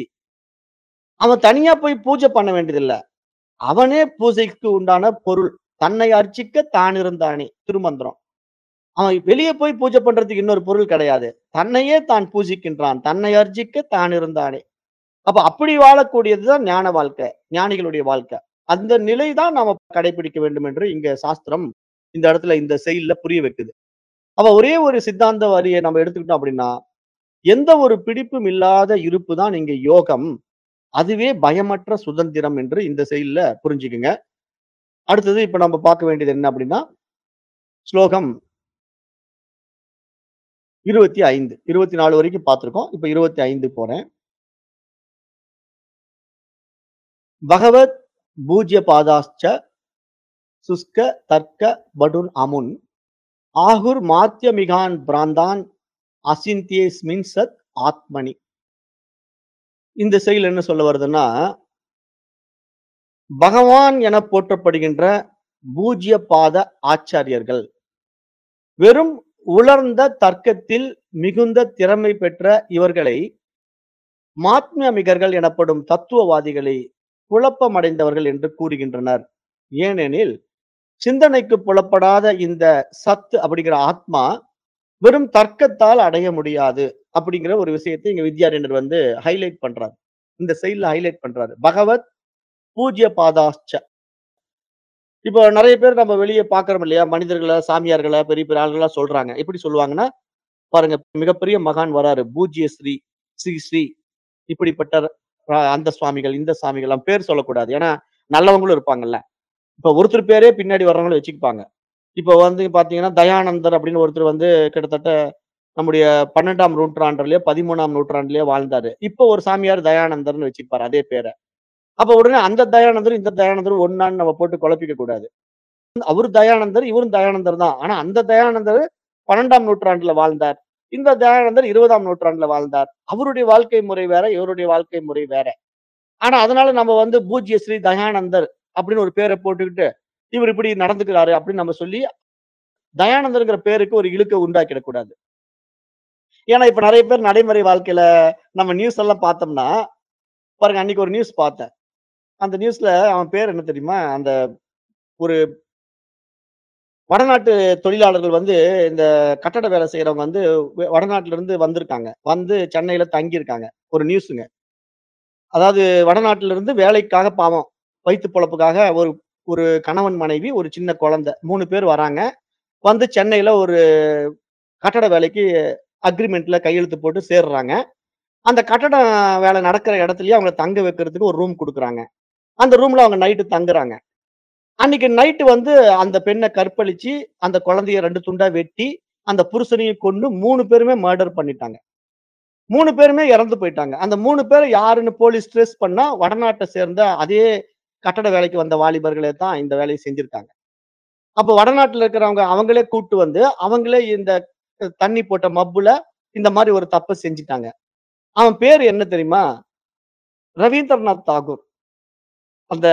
அவன் தனியா போய் பூஜை பண்ண வேண்டியதில்ல அவனே பூஜைக்கு உண்டான பொருள் தன்னை அர்ச்சிக்க தான் இருந்தானே திருமந்திரம் அவன் வெளியே போய் பூஜை பண்றதுக்கு இன்னொரு பொருள் கிடையாது தன்னையே தான் பூஜிக்கின்றான் தன்னை அர்ச்சிக்க தான் இருந்தானே அப்ப அப்படி வாழக்கூடியதுதான் ஞான வாழ்க்கை ஞானிகளுடைய வாழ்க்கை அந்த நிலை தான் நாம கடைபிடிக்க வேண்டும் என்று இங்க சாஸ்திரம் இந்த இடத்துல இந்த செயல்ல புரிய வைக்குது அப்ப ஒரே ஒரு சித்தாந்த வரியை நம்ம எடுத்துக்கிட்டோம் அப்படின்னா எந்த ஒரு பிடிப்பும் இல்லாத இருப்பு தான் இங்க யோகம் அதுவே பயமற்ற சுதந்திரம் என்று இந்த செயல்ல புரிஞ்சுக்குங்க அடுத்தது இப்ப நம்ம பார்க்க வேண்டியது என்ன அப்படின்னா ஸ்லோகம் இருபத்தி ஐந்து இருபத்தி நாலு வரைக்கும் பார்த்திருக்கோம் இப்ப இருபத்தி ஐந்து போறேன் பகவத் பூஜ்ய பாதாச்ச சுஸ்க தர்க்க படுன் அமுன் ஆகுர் மாத்தியமிகான் பிராந்தான் அசிந்தியேஸ்மின் சத் ஆத்மனி இந்த செயல் என்ன சொல்ல வருதுன்னா பகவான் என போற்றப்படுகின்ற பூஜ்ய பாத ஆச்சாரியர்கள் வெறும் உலர்ந்த தர்க்கத்தில் மிகுந்த திறமை பெற்ற இவர்களை மாத்மியமிகர்கள் எனப்படும் தத்துவவாதிகளை குழப்பமடைந்தவர்கள் என்று கூறுகின்றனர் ஏனெனில் சிந்தனைக்கு புலப்படாத இந்த சத்து அப்படிங்கிற ஆத்மா வெறும் தர்க்கத்தால் அடைய முடியாது அப்படிங்கிற ஒரு விஷயத்தை இங்க வித்யாரண்யர் வந்து ஹைலைட் பண்றாரு இந்த செயல்ல ஹைலைட் பண்றாரு பகவத் பூஜ்ய பாதாச்ச இப்போ நிறைய பேர் நம்ம வெளியே பாக்குறோம் இல்லையா மனிதர்களை சாமியார்களை பெரிய பெரிய ஆளுகளா சொல்றாங்க எப்படி சொல்லுவாங்கன்னா பாருங்க மிகப்பெரிய மகான் வராரு. பூஜ்ய ஸ்ரீ, ஸ்ரீ ஸ்ரீ இப்படிப்பட்ட அ அந்த சுவாமிகள், இந்த சுவாமிகள் எல்லாம் பேர் சொல்லக்கூடாது. ஏன்னா நல்லவங்களும் இருப்பாங்கல்ல. இப்ப ஒருத்தர் பேரே பின்னாடி வர்றவங்கள வச்சுப்பாங்க. இப்ப வந்து பார்த்தீங்கன்னா, தயானந்தர் அப்படின்னு ஒருத்தர் வந்து கிட்டத்தட்ட நம்முடைய 12ஆம் நூற்றாண்டுலயோ, 13ஆம் நூற்றாண்டுலயோ வாழ்ந்தாரு. இப்போ ஒரு சாமியார் தயானந்தர்ன்னு வச்சுப்பாரு அதே பேர. அப்ப உடனே அந்த தயானந்தரும், இந்த தயானந்தரும் ஒண்ணான்னு நம்ம போட்டு குழப்பிக்க கூடாது. அவரு தயானந்தர், இவரும் தயானந்தர் தான். ஆனா அந்த தயானந்தர் 12ஆம் நூற்றாண்டுல வாழ்ந்தார். இந்த தயானந்தர் 20ஆம் நூற்றாண்டுல வாழ்ந்தார். அவருடைய வாழ்க்கை முறை வேற, இவருடைய வாழ்க்கை முறை வேற. ஆனா அதனால நம்ம வந்து பூஜ்ய ஸ்ரீ தயானந்தர் அப்படின்னு ஒரு பேர போட்டுக்கிட்டு, இவர் இப்படி நடந்துக்கிறாரு அப்படின்னு நம்ம சொல்லி, தயானந்தர்ங்கிற பேருக்கு ஒரு இழுக்க உண்டாக்கிடக் கூடாது. ஏன்னா இப்ப நெறைய பேர் நடைமுறை வாழ்க்கையில நம்ம நியூஸ் எல்லாம் பார்த்தோம்னா, பாருங்க அன்னைக்கு ஒரு நியூஸ் பார்த்தேன். அந்த நியூஸ்ல அவன் பேர் என்ன தெரியுமா? அந்த ஒரு வடநாட்டு தொழிலாளர்கள் வந்து இந்த கட்டட வேலை செய்றவங்க வந்து வெ வடநாட்டுல இருந்து வந்திருக்காங்க. வந்து சென்னையில தங்கியிருக்காங்க. ஒரு நியூஸுங்க. அதாவது வடநாட்டுல இருந்து வேலைக்காக பாவம் வயித்து பொழப்புக்காக ஒரு ஒரு கணவன், மனைவி, ஒரு சின்ன குழந்தை 3 பேர் வராங்க. வந்து சென்னையில ஒரு கட்டட வேலைக்கு அக்ரீமென்ட்ல கையெழுத்து போட்டு சேர்றாங்க. அந்த கட்டட வேலை நடக்கிற இடத்திலேயே அவங்கள தங்க வைக்கிறதுக்கு ஒரு ரூம் குடுக்குறாங்க. அந்த ரூம்ல அவங்க நைட்டு தங்குறாங்க. அன்னைக்கு நைட்டு வந்து அந்த பெண்ண கற்பழிச்சு, அந்த குழந்தைய 2 துண்டா வெட்டி, அந்த புருஷனையும் கொன்னு 3 பேருமே மர்டர் பண்ணிட்டாங்க. 3 பேருமே இறந்து போயிட்டாங்க. அந்த 3 பேர யாருன்னு போலீஸ் ட்ரேஸ் பண்ணா, வடநாட்ட சேர்ந்த அதே கட்டட வேலைக்கு வந்த வாலிபர்களே தான் இந்த வேலைய செஞ்சிருக்காங்க. அப்ப வடநாட்டுல இருக்கிறவங்க அவங்களே கூட்டு வந்து, அவங்களே இந்த தண்ணி போட்ட மப்புல இந்த மாரி ஒரு தப்ப செஞ்சுட்டாங்க. அவன் பேரு என்ன தெரியுமா? ரவீந்திரநாத் தாகூர். அந்த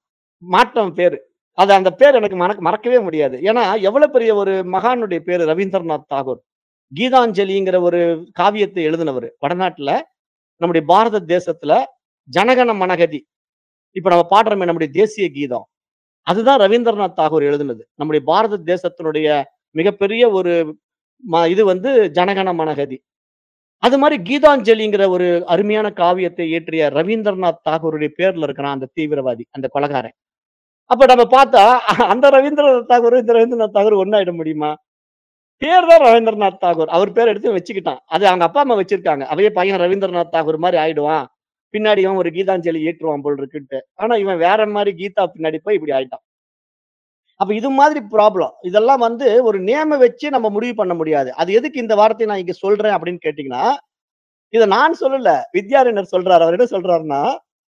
மாற்றம் பேரு. அது அந்த பேர் எனக்கு மறக்க மறக்கவே முடியாது. ஏன்னா, எவ்வளவு பெரிய ஒரு மகானுடைய பேரு ரவீந்திரநாத் தாகூர். கீதாஞ்சலிங்கிற ஒரு காவியத்தை எழுதினவரு. வடநாட்டுல, நம்முடைய பாரத தேசத்துல ஜனகண மனகதி. இப்ப நம்ம பாடுறோமே நம்முடைய தேசிய கீதம். அதுதான் ரவீந்திரநாத் தாகூர் எழுதினது. நம்முடைய பாரத தேசத்தினுடைய மிகப்பெரிய ஒரு ம இது வந்து ஜனகண மனகதி. அது மாரி கீதாஞ்சலிங்கிற ஒரு அருமையான காவியத்தை இயற்றிய ரவீந்திரநாத் தாகூருடைய பேர்ல இருக்கிறான் அந்த தீவிரவாதி, அந்த கொலைகாரன். அப்ப நம்ம பார்த்தா அந்த ரவீந்திரநாத் தாகூர், இந்த ரவீந்திரநாத் தாகூர் ஒண்ணாயிட முடியுமா? பேர் தான் ரவீந்திரநாத் தாகூர். அவர் பேர எடுத்து வச்சுக்கிட்டான். அது அவங்க அப்பா, அம்மா வச்சிருக்காங்க. அப்படியே பையன் ரவீந்திரநாத் தாகூர் மாரி ஆயிடுவான். பின்னாடி இவன் ஒரு கீதாஞ்சலி இயற்றுவான் போல இருக்குன்ட்டு. ஆனா இவன் வேற மாரி கீதா பின்னாடி போய் இப்படி ஆயிட்டான். அப்ப இது மாதிரி ப்ராப்ளம். இதெல்லாம் வந்து ஒரு நேம வச்சு நம்ம முடிவு பண்ண முடியாது. அது எதுக்கு இந்த வார்த்தைய நான் இங்க சொல்றேன் அப்படின்னு கேட்டீங்கன்னா, இத நான் சொல்லல. வித்யாரண்யர் சொல்றாரு. அவர் என்ன சொல்றாருன்னா,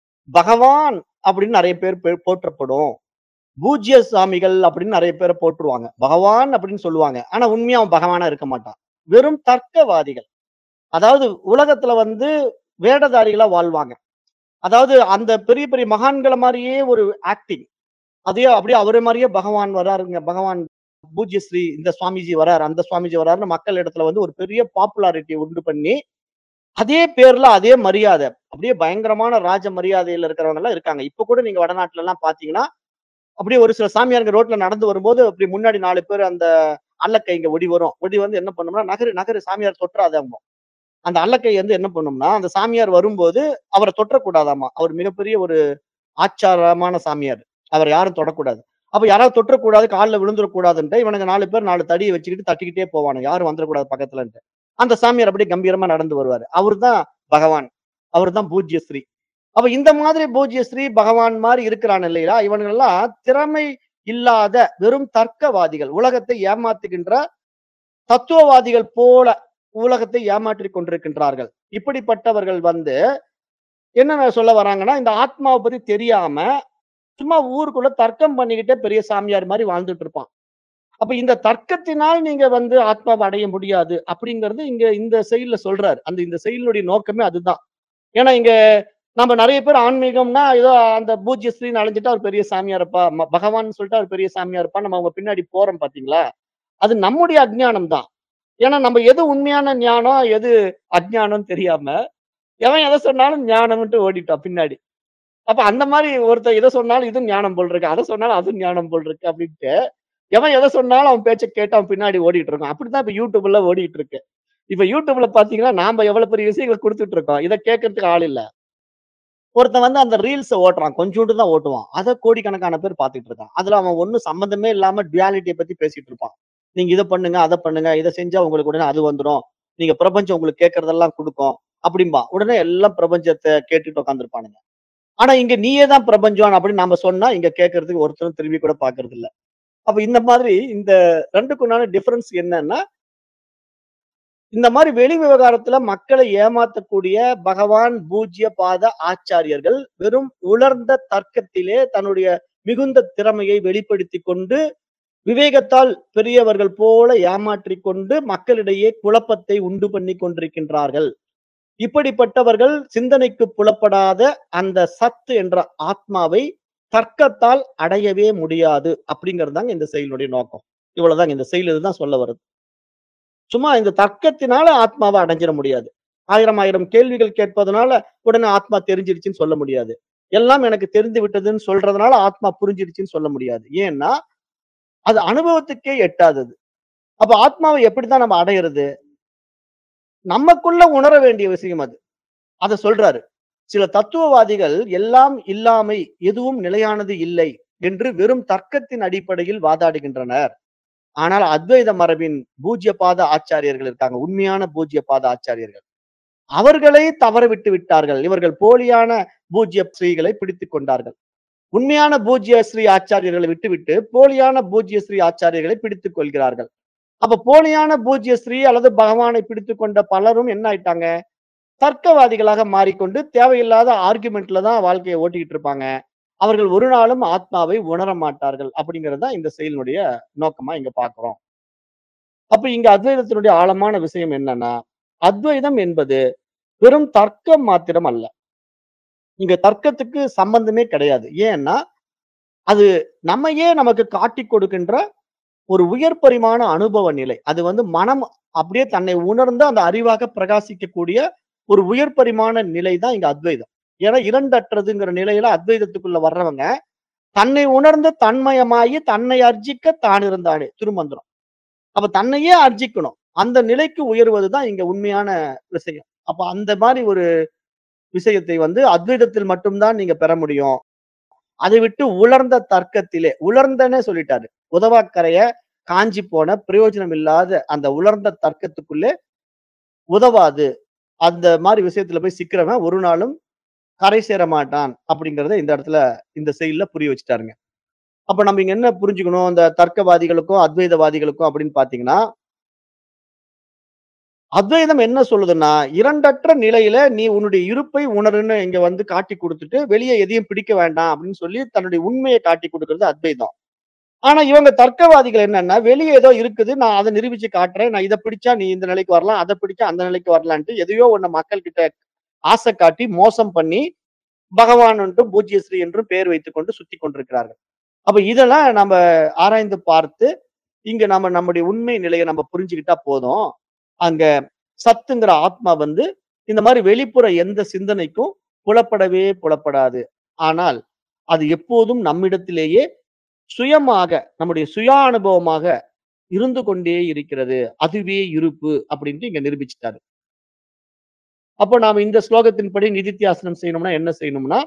பகவான் அப்படின்னு நெறைய பேர் பெ போற்றப்படும். பூஜ்ய சாமிகள் அப்படின்னு நெறைய பேர போட்டுருவாங்க. பகவான் அப்படின்னு சொல்லுவாங்க. ஆனா உண்மையா அவன் பகவானா இருக்க மாட்டான். வெறும் தர்க்கவாதிகள். அதாவது உலகத்துல வந்து வேடதாரிகளா வாழ்வாங்க. அதாவது அந்த பெரிய பெரிய மகான்கள மாரியே ஒரு ஆக்டிங். அதே அப்படியே அவர மாரியே பகவான் வராருங்க. பகவான் பூஜ்ய ஸ்ரீ இந்த சுவாமிஜி வராரு, அந்த சுவாமிஜி வராருன்னு மக்கள் இடத்துல வந்து ஒரு பெரிய பாப்புலாரிட்டிய உண்டு பண்ணி, அதே பேர்ல அதே மரியாதை. அப்படியே பயங்கரமான ராஜ மரியாதையில இருக்கிறவங்க எல்லாம் இருக்காங்க. இப்ப கூட நீங்க வடநாட்டுல எல்லாம் பார்த்தீங்கன்னா, அப்படியே ஒரு சில சாமியாருங்க ரோட்ல நடந்து வரும்போது, அப்படி முன்னாடி 4 பேர் அந்த அல்லக்கைங்க ஒடி வரும். ஒடி வந்து என்ன பண்ணும்னா, "நகரு, நகரு சாமியார் தொட்டுறாதம்போம்." அந்த அல்லக்கை வந்து என்ன பண்ணும்னா, அந்த சாமியார் வரும்போது அவர தொட்றக்கூடாதாமா. அவர் மிகப்பெரிய ஒரு ஆச்சாரமான சாமியார். அவர யாரும் தொடக்கூடாது. அப்ப யாராவது தொட்றக்கூடாது, கால்ல விழுந்துறக்கூடாதுன்ட்டு, இவனுங்க 4 பேர் 4 தடிய வச்சுக்கிட்டு தட்டிக்கிட்டே போவானுங்க. யாரும் வந்துறக்கூடாது பக்கத்துலன்ட்டு. அந்த சாமியார் அப்படியே கம்பீரமா நடந்து வருவாரு. அவரு தான் பகவான். அவரு தான் பூஜ்ய ஸ்ரீ. அப்ப இந்த மாதிரி பூஜ்ய ஸ்ரீ, பகவான் மாரி இருக்கிறான் இல்லையா? இவனுங்கெல்லாம் திறமை இல்லாத வெறும் தர்க்கவாதிகள். உலகத்தை ஏமாத்துகின்ற தத்துவவாதிகள் போல உலகத்தை ஏமாற்றிக் கொண்டிருக்கின்றார்கள். இப்படிப்பட்டவர்கள் வந்து என்ன சொல்ல வராங்கன்னா, இந்த ஆத்மாவ பத்தி தெரியாம, சும்மா ஊருக்குள்ள தர்க்கம் பண்ணிக்கிட்டே பெரிய சாமியார் மாரி வாழ்ந்துட்டு இருப்பான். அப்ப இந்த தர்க்கத்தினால் நீங்க வந்து ஆத்மாவ அடைய முடியாது. அப்படிங்கிறது இங்க இந்த செயல்ல சொல்றாரு. அந்த இந்த செயலினுடைய நோக்கமே அதுதான். ஏன்னா இங்க நம்ம நெறைய பேர் ஆன்மீகம்னா, ஏதோ அந்த பூஜ்ய ஸ்ரீன்னு அலைஞ்சுட்டா அவர் பெரிய சாமியாரப்பா, ம பகவான்னு சொல்லிட்டு அவர் பெரிய சாமியாரப்பா, நம்ம அவங்க பின்னாடி போறோம் பார்த்தீங்களா? அது நம்முடைய அஞ்ஞானம் தான். ஏன்னா நம்ம எது உண்மையான ஞானம், எது அஞ்ஞானம்னு தெரியாம, எவன் எத சொன்னாலும் ஞானம்ன்ட்டு ஓடிட்டோம் பின்னாடி. அப்ப அந்த மாரி ஒருத்தன் இத சொன்னாலும் இதுவும் ஞானம் போல இருக்கு. அத சொன்னாலும் அதுவும் ஞானம் போல இருக்கு அப்படின்ட்டு, எவன் எத சொன்னாலும் அவன் பேச்ச கேட்டு அவன் பின்னாடி ஓடிட்டு இருக்கான். அப்படித்தான் இப்ப YouTubeல ஓடிட்டு இருக்கு. இப்ப YouTubeல பார்த்தீங்கன்னா, நாம எவ்வளவு பெரிய விஷயங்கள குடுத்துட்டு இருக்கோம். இத கேட்கறதுக்கு ஆள் இல்ல. ஒருத்தன் வந்து அந்த ரீல்ஸ ஓட்டுறான். கொஞ்சூண்டு தான் ஓட்டுவான். அத கோடிக்கணக்கான பேர் பார்த்துட்டு இருக்கான். அதுல அவன் ஒண்ணும் சம்மந்தமே இல்லாம டுயாலிட்டிய பத்தி பேசிட்டு இருப்பான். நீங்க இத பண்ணுங்க, அத பண்ணுங்க. இத செஞ்சா உங்களுக்கு உடனே அது வந்துரும். நீங்க பிரபஞ்சம் உங்களுக்கு கேட்கறதெல்லாம் குடுக்கும் அப்படிம்பா உடனே எல்லாம் பிரபஞ்சத்தை கேட்டுட்டு உட்காந்துருப்பானுங்க ஆனா இங்க நீயே தான் பிரபஞ்சம் அப்படின்னு நாம சொன்னா இங்க கேட்கறதுக்கு ஒருத்தரும் திரும்பி கூட பாக்குறது இல்ல அப்ப இந்த மாதிரி இந்த ரெண்டுக்குண்டான டிஃபரன்ஸ் என்னன்னா இந்த மாதிரி வெளி விவகாரத்துல மக்களை ஏமாத்தக்கூடிய பகவான் பூஜ்ய பாத ஆச்சாரியர்கள் வெறும் உலர்ந்த தர்க்கத்திலே தன்னுடைய மிகுந்த திறமையை வெளிப்படுத்தி கொண்டு விவேகத்தால் பெரியவர்கள் போல ஏமாற்றிக் கொண்டு மக்களிடையே குழப்பத்தை உண்டு பண்ணி கொண்டிருக்கின்றார்கள் இப்படிப்பட்டவர்கள் சிந்தனைக்கு புலப்படாத அந்த சத்து என்ற ஆத்மாவை தர்க்கத்தால் அடையவே முடியாது அப்படிங்கிறது தாங்க இந்த செயலுடைய நோக்கம் இவ்வளவுதாங்க இந்த செயல் இதுதான் சொல்ல வருது சும்மா இந்த தர்க்கத்தினால ஆத்மாவை அடைஞ்சிட முடியாது ஆயிரம் ஆயிரம் கேள்விகள் கேட்பதனால உடனே ஆத்மா தெரிஞ்சிருச்சுன்னு சொல்ல முடியாது எல்லாம் எனக்கு தெரிந்து விட்டதுன்னு சொல்றதுனால ஆத்மா புரிஞ்சிருச்சுன்னு சொல்ல முடியாது ஏன்னா அது அனுபவத்துக்கே எட்டாதது அப்ப ஆத்மாவை எப்படித்தான் நம்ம அடையிறது நமக்குள்ள உணர வேண்டிய விஷயம் அது அத சொல்றாரு சில தத்துவவாதிகள் எல்லாம் இல்லாமை எதுவும் நிலையானது இல்லை என்று வெறும் தர்க்கத்தின் அடிப்படையில் வாதாடுகின்றனர் ஆனால் அத்வைத மரபின் பூஜ்ய பாத ஆச்சாரியர்கள் இருக்காங்க உண்மையான பூஜ்ய பாத ஆச்சாரியர்கள் அவர்களை தவற விட்டு விட்டார்கள் இவர்கள் போலியான பூஜ்ய ஸ்ரீகளை பிடித்துக் கொண்டார்கள் உண்மையான பூஜ்ய ஸ்ரீ ஆச்சாரியர்களை விட்டுவிட்டு போலியான பூஜ்ய ஸ்ரீ ஆச்சாரியர்களை பிடித்துக் கொள்கிறார்கள் அப்ப போலியான பூஜ்ய ஸ்ரீ அல்லது பகவானை பிடித்துக் கொண்ட பலரும் என்ன ஆயிட்டாங்க தர்க்கவாதிகளாக மாறிக்கொண்டு தேவையில்லாத ஆர்குமெண்ட்ல தான் வாழ்க்கையை ஓட்டிக்கிட்டு இருப்பாங்க அவர்கள் ஒரு நாளும் ஆத்மாவை உணர மாட்டார்கள் அப்படிங்கிறது தான் இந்த செயலினுடைய நோக்கமா இங்க பாக்குறோம் அப்ப இங்க அத்வைதத்தினுடைய ஆழமான விஷயம் என்னன்னா அத்வைதம் என்பது வெறும் தர்க்கம் மாத்திரம் அல்ல இங்க தர்க்கத்துக்கு சம்பந்தமே கிடையாது ஏன்னா அது நம்மையே நமக்கு காட்டி கொடுக்கின்ற ஒரு உயர் பரிமாண அனுபவ நிலை அது வந்து மனம் அப்படியே தன்னை உணர்ந்து அந்த அறிவாக பிரகாசிக்கக்கூடிய ஒரு உயர் பரிமாண நிலை தான் இங்க அத்வைதம் ஏன்னா இரண்டற்றதுங்கிற நிலையில அத்வைதத்துக்குள்ள வர்றவங்க தன்னை உணர்ந்து தன்மயமாகி தன்னை அர்ஜிக்க தான் இருந்தானே திருமந்திரம் அப்ப தன்னையே அர்ஜிக்கணும் அந்த நிலைக்கு உயர்வதுதான் இங்க உண்மையான விஷயம் அப்ப அந்த மாதிரி ஒரு விஷயத்தை வந்து அத்வைதத்தில் மட்டும்தான் நீங்க பெற முடியும் அதை விட்டு உலர்ந்த தர்க்கத்திலே உலர்ந்தனே சொல்லிட்டாரு உதவாக்கரைய காஞ்சி போன பிரயோஜனம் இல்லாத அந்த உலர்ந்த தர்க்கத்துக்குள்ளே உதவாது அந்த மாதிரி விஷயத்துல போய் சிக்கிறவன் ஒரு நாளும் கரை சேர மாட்டான் அப்படிங்கறத இந்த இடத்துல இந்த செயல்ல புரிய வச்சுட்டாருங்க அப்ப நம்ம இங்க என்ன புரிஞ்சுக்கணும் இந்த தர்க்கவாதிகளுக்கும் அத்வைதவாதிகளுக்கும் அப்படின்னு பாத்தீங்கன்னா அத்வைதம் என்ன சொல்லுதுன்னா இரண்டற்ற நிலையில நீ உன்னுடைய இருப்பை உணருன்னு இங்க வந்து காட்டி கொடுத்துட்டு வெளியே எதையும் பிடிக்க வேண்டாம் அப்படின்னு சொல்லி தன்னுடைய உண்மையை காட்டி கொடுக்கறது அத்வைதம் ஆனா இவங்க தர்க்கவாதிகள் என்னன்னா வெளியே ஏதோ இருக்குது நான் அதை நிரூபிச்சு காட்டுறேன் நான் இதை பிடிச்சா நீ இந்த நிலைக்கு வரலாம் அதை பிடிச்சா அந்த நிலைக்கு வரலான்ட்டு எதையோ ஒண்ணு மக்கள் கிட்ட ஆசை காட்டி மோசம் பண்ணி பகவான் என்றும் பூஜ்யஸ்ரீ என்றும் பெயர் வைத்துக் கொண்டு சுத்தி கொண்டிருக்கிறார்கள் அப்ப இதெல்லாம் நம்ம ஆராய்ந்து பார்த்து இங்க நம்ம நம்முடைய உண்மை நிலையை நம்ம புரிஞ்சுக்கிட்டா போதும் அங்க சத்துங்கிற ஆத்மா வந்து இந்த மாதிரி வெளிப்புற எந்த சிந்தனைக்கும் புலப்படவே புலப்படாது ஆனால் அது எப்போதும் நம்மிடத்திலேயே சுயமாக நம்முடைய சுய அனுபவமாக இருந்து கொண்டே இருக்கிறது அதுவே இருப்பு அப்படின்ட்டு இங்க நிரூபிச்சிட்டாரு அப்போ நாம இந்த ஸ்லோகத்தின்படி நிதித்தியாசனம் செய்யணும்னா என்ன செய்யணும்னா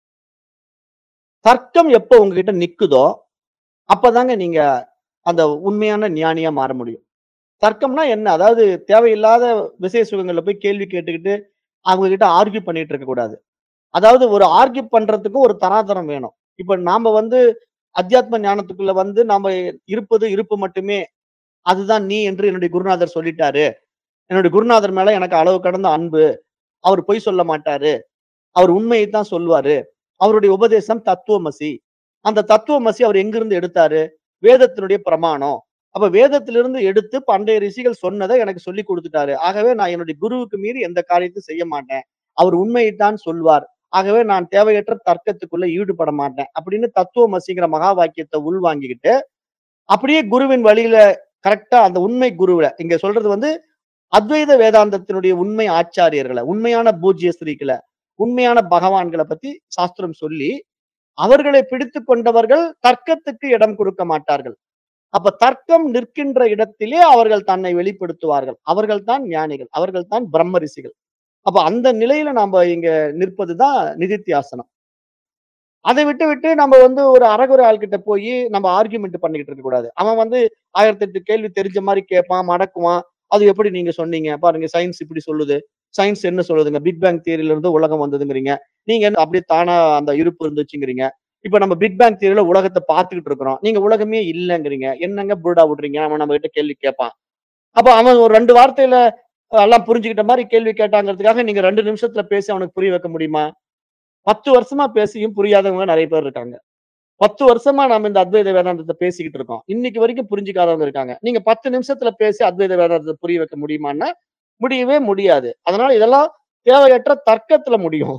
தர்க்கம் எப்போ உங்ககிட்ட நிக்குதோ அப்பதாங்க நீங்க அந்த உண்மையான ஞானியா மாற முடியும் தர்க்கம்னா என்ன அதாவது தேவையில்லாத விசய சுகங்கள்ல போய் கேள்வி கேட்டுக்கிட்டு அவங்க கிட்ட ஆர்கியூ பண்ணிட்டு இருக்க கூடாது அதாவது ஒரு ஆர்கியூ பண்றதுக்கும் ஒரு தராதரம் வேணும் இப்ப நாம வந்து அத்தியாத்ம ஞானத்துக்குள்ள வந்து நாம இருப்பது இருப்பு மட்டுமே அதுதான் நீ என்று என்னுடைய குருநாதர் சொல்லிட்டாரு என்னுடைய குருநாதர் மேல எனக்கு அளவு கடந்த அன்பு அவர் பொய் சொல்ல மாட்டாரு அவர் உண்மையை தான் சொல்வாரு அவருடைய உபதேசம் தத்துவமசி அந்த தத்துவமசி அவர் எங்கிருந்து எடுத்தாரு வேதத்தினுடைய பிரமாணம் அப்ப வேதத்திலிருந்து எடுத்து பண்டைய ரிஷிகள் சொன்னதை எனக்கு சொல்லி கொடுத்துட்டாரு ஆகவே நான் என்னுடைய குருவுக்கு மீறி எந்த காரியத்தையும் செய்ய மாட்டேன் அவர் உண்மையைத்தான் சொல்வார் ஆகவே நான் தேவையற்ற தர்க்கத்துக்குள்ள ஈடுபட மாட்டேன் அப்படின்னு தத்துவமசிங்கிற மகா வாக்கியத்தை உள்வாங்கிக்கிட்டு அப்படியே குருவின் வழியில கரெக்டா அந்த உண்மை குருவில இங்க சொல்றது வந்து அத்வைத வேதாந்தத்தினுடைய உண்மை ஆச்சாரியர்களை உண்மையான பூஜ்ய ஸ்ரீகளை உண்மையான பகவான்களை பத்தி சாஸ்திரம் சொல்லி அவர்களை பிடித்து கொண்டவர்கள் தர்க்கத்துக்கு இடம் கொடுக்க மாட்டார்கள் அப்ப தர்க்கம் நிற்கின்ற இடத்திலே அவர்கள் தன்னை வெளிப்படுத்துவார்கள் அவர்கள் தான் ஞானிகள் அவர்கள் தான் பிரம்ம ரிஷிகள் அப்ப அந்த நிலையில நாம இங்க நிற்பதுதான் நிதித்தியாசனம் அதை விட்டு விட்டு நம்ம வந்து ஒரு அரகுர ஆள்கிட்ட போய் நம்ம ஆர்கியூமெண்ட் பண்ணிக்கிட்டு இருக்க கூடாது அவன் வந்து ஆயிரத்தி எட்டு கேள்வி தெரிஞ்ச மாதிரி கேட்பான் மடக்குவான் அது எப்படி நீங்க சொன்னீங்க? பாருங்க சயின்ஸ் இப்படி சொல்லுது. சயின்ஸ் என்ன சொல்லுதுங்க? பிக் பேங் தியரில இருந்து உலகம் வந்ததுங்கிறீங்க. நீங்க என்ன அப்படியே தானா அந்த இருப்பு இருந்துச்சுங்கிறீங்க. இப்ப நம்ம பிக் பேங் தியரில உலகத்த பார்த்துக்கிட்டு இருக்கிறோம். நீங்க உலகமே இல்லங்கிறீங்க. என்னங்க புருடா விடுறீங்க? அவன் நம்மகிட்ட கேள்வி கேட்பான். அப்ப அவன் ஒரு 2 வார்த்தையில அ எல்லாம் புரிஞ்சுக்கிட்ட மாரி கேள்வி கேட்டாங்கிறதுக்காக நீங்க 2 நிமிஷத்துல பேசி அவனுக்கு புரிய வைக்க முடியுமா? 10 வருஷமா பேசியும் புரியாதவங்க நெறைய பேர் இருக்காங்க. 10 வருஷமா நாம இந்த அத்வைத வேதாந்தத்த பேசிக்கிட்டு இருக்கோம். இன்னைக்கு வரைக்கும் புரிஞ்சுக்காதவங்க இருக்காங்க. நீங்க 10 நிமிஷத்துல பேசி அத்வைத வேதாந்தத்த புரிய வைக்க முடியுமான்னா, முடியவே முடியாது. அதனால இதெல்லாம் தேவையற்ற தர்க்கத்துல முடியும்.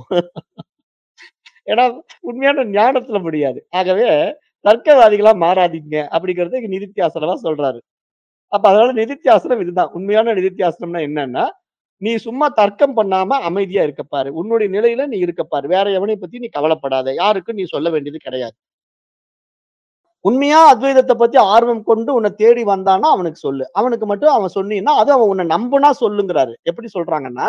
ஏன்னா, உண்மையான ஞானத்துல முடியாது. ஆகவே தர்க்கவாதிகளா மாறாதீங்க அப்படிங்கிறத இங்க நிதித்தியாசனமா சொல்றாரு. அப்ப அதனால நிதித்தியாசனம் இதுதான். உண்மையான நிதித்தியாசனம்னா என்னன்னா, நீ சும்மா தர்க்கம் பண்ணாம அமைதியா இருக்க பாரு. உன்னுடைய நிலையில நீ இருக்க பாரு. வேற எவனையும் பத்தி நீ கவலைப்படாத. யாருக்கும் நீ சொல்ல வேண்டியது கிடையாது. உண்மையா அத்வைதத்த பத்தி ஆர்வம் கொண்டு உன்ன தேடி வந்தான்னா அவனுக்கு சொல்லு. அவனுக்கு மட்டும் அவன் சொன்னீன்னா, அது அவன் உன்ன நம்புனா சொல்லுங்கிறாரு. எப்படி சொல்றாங்கன்னா,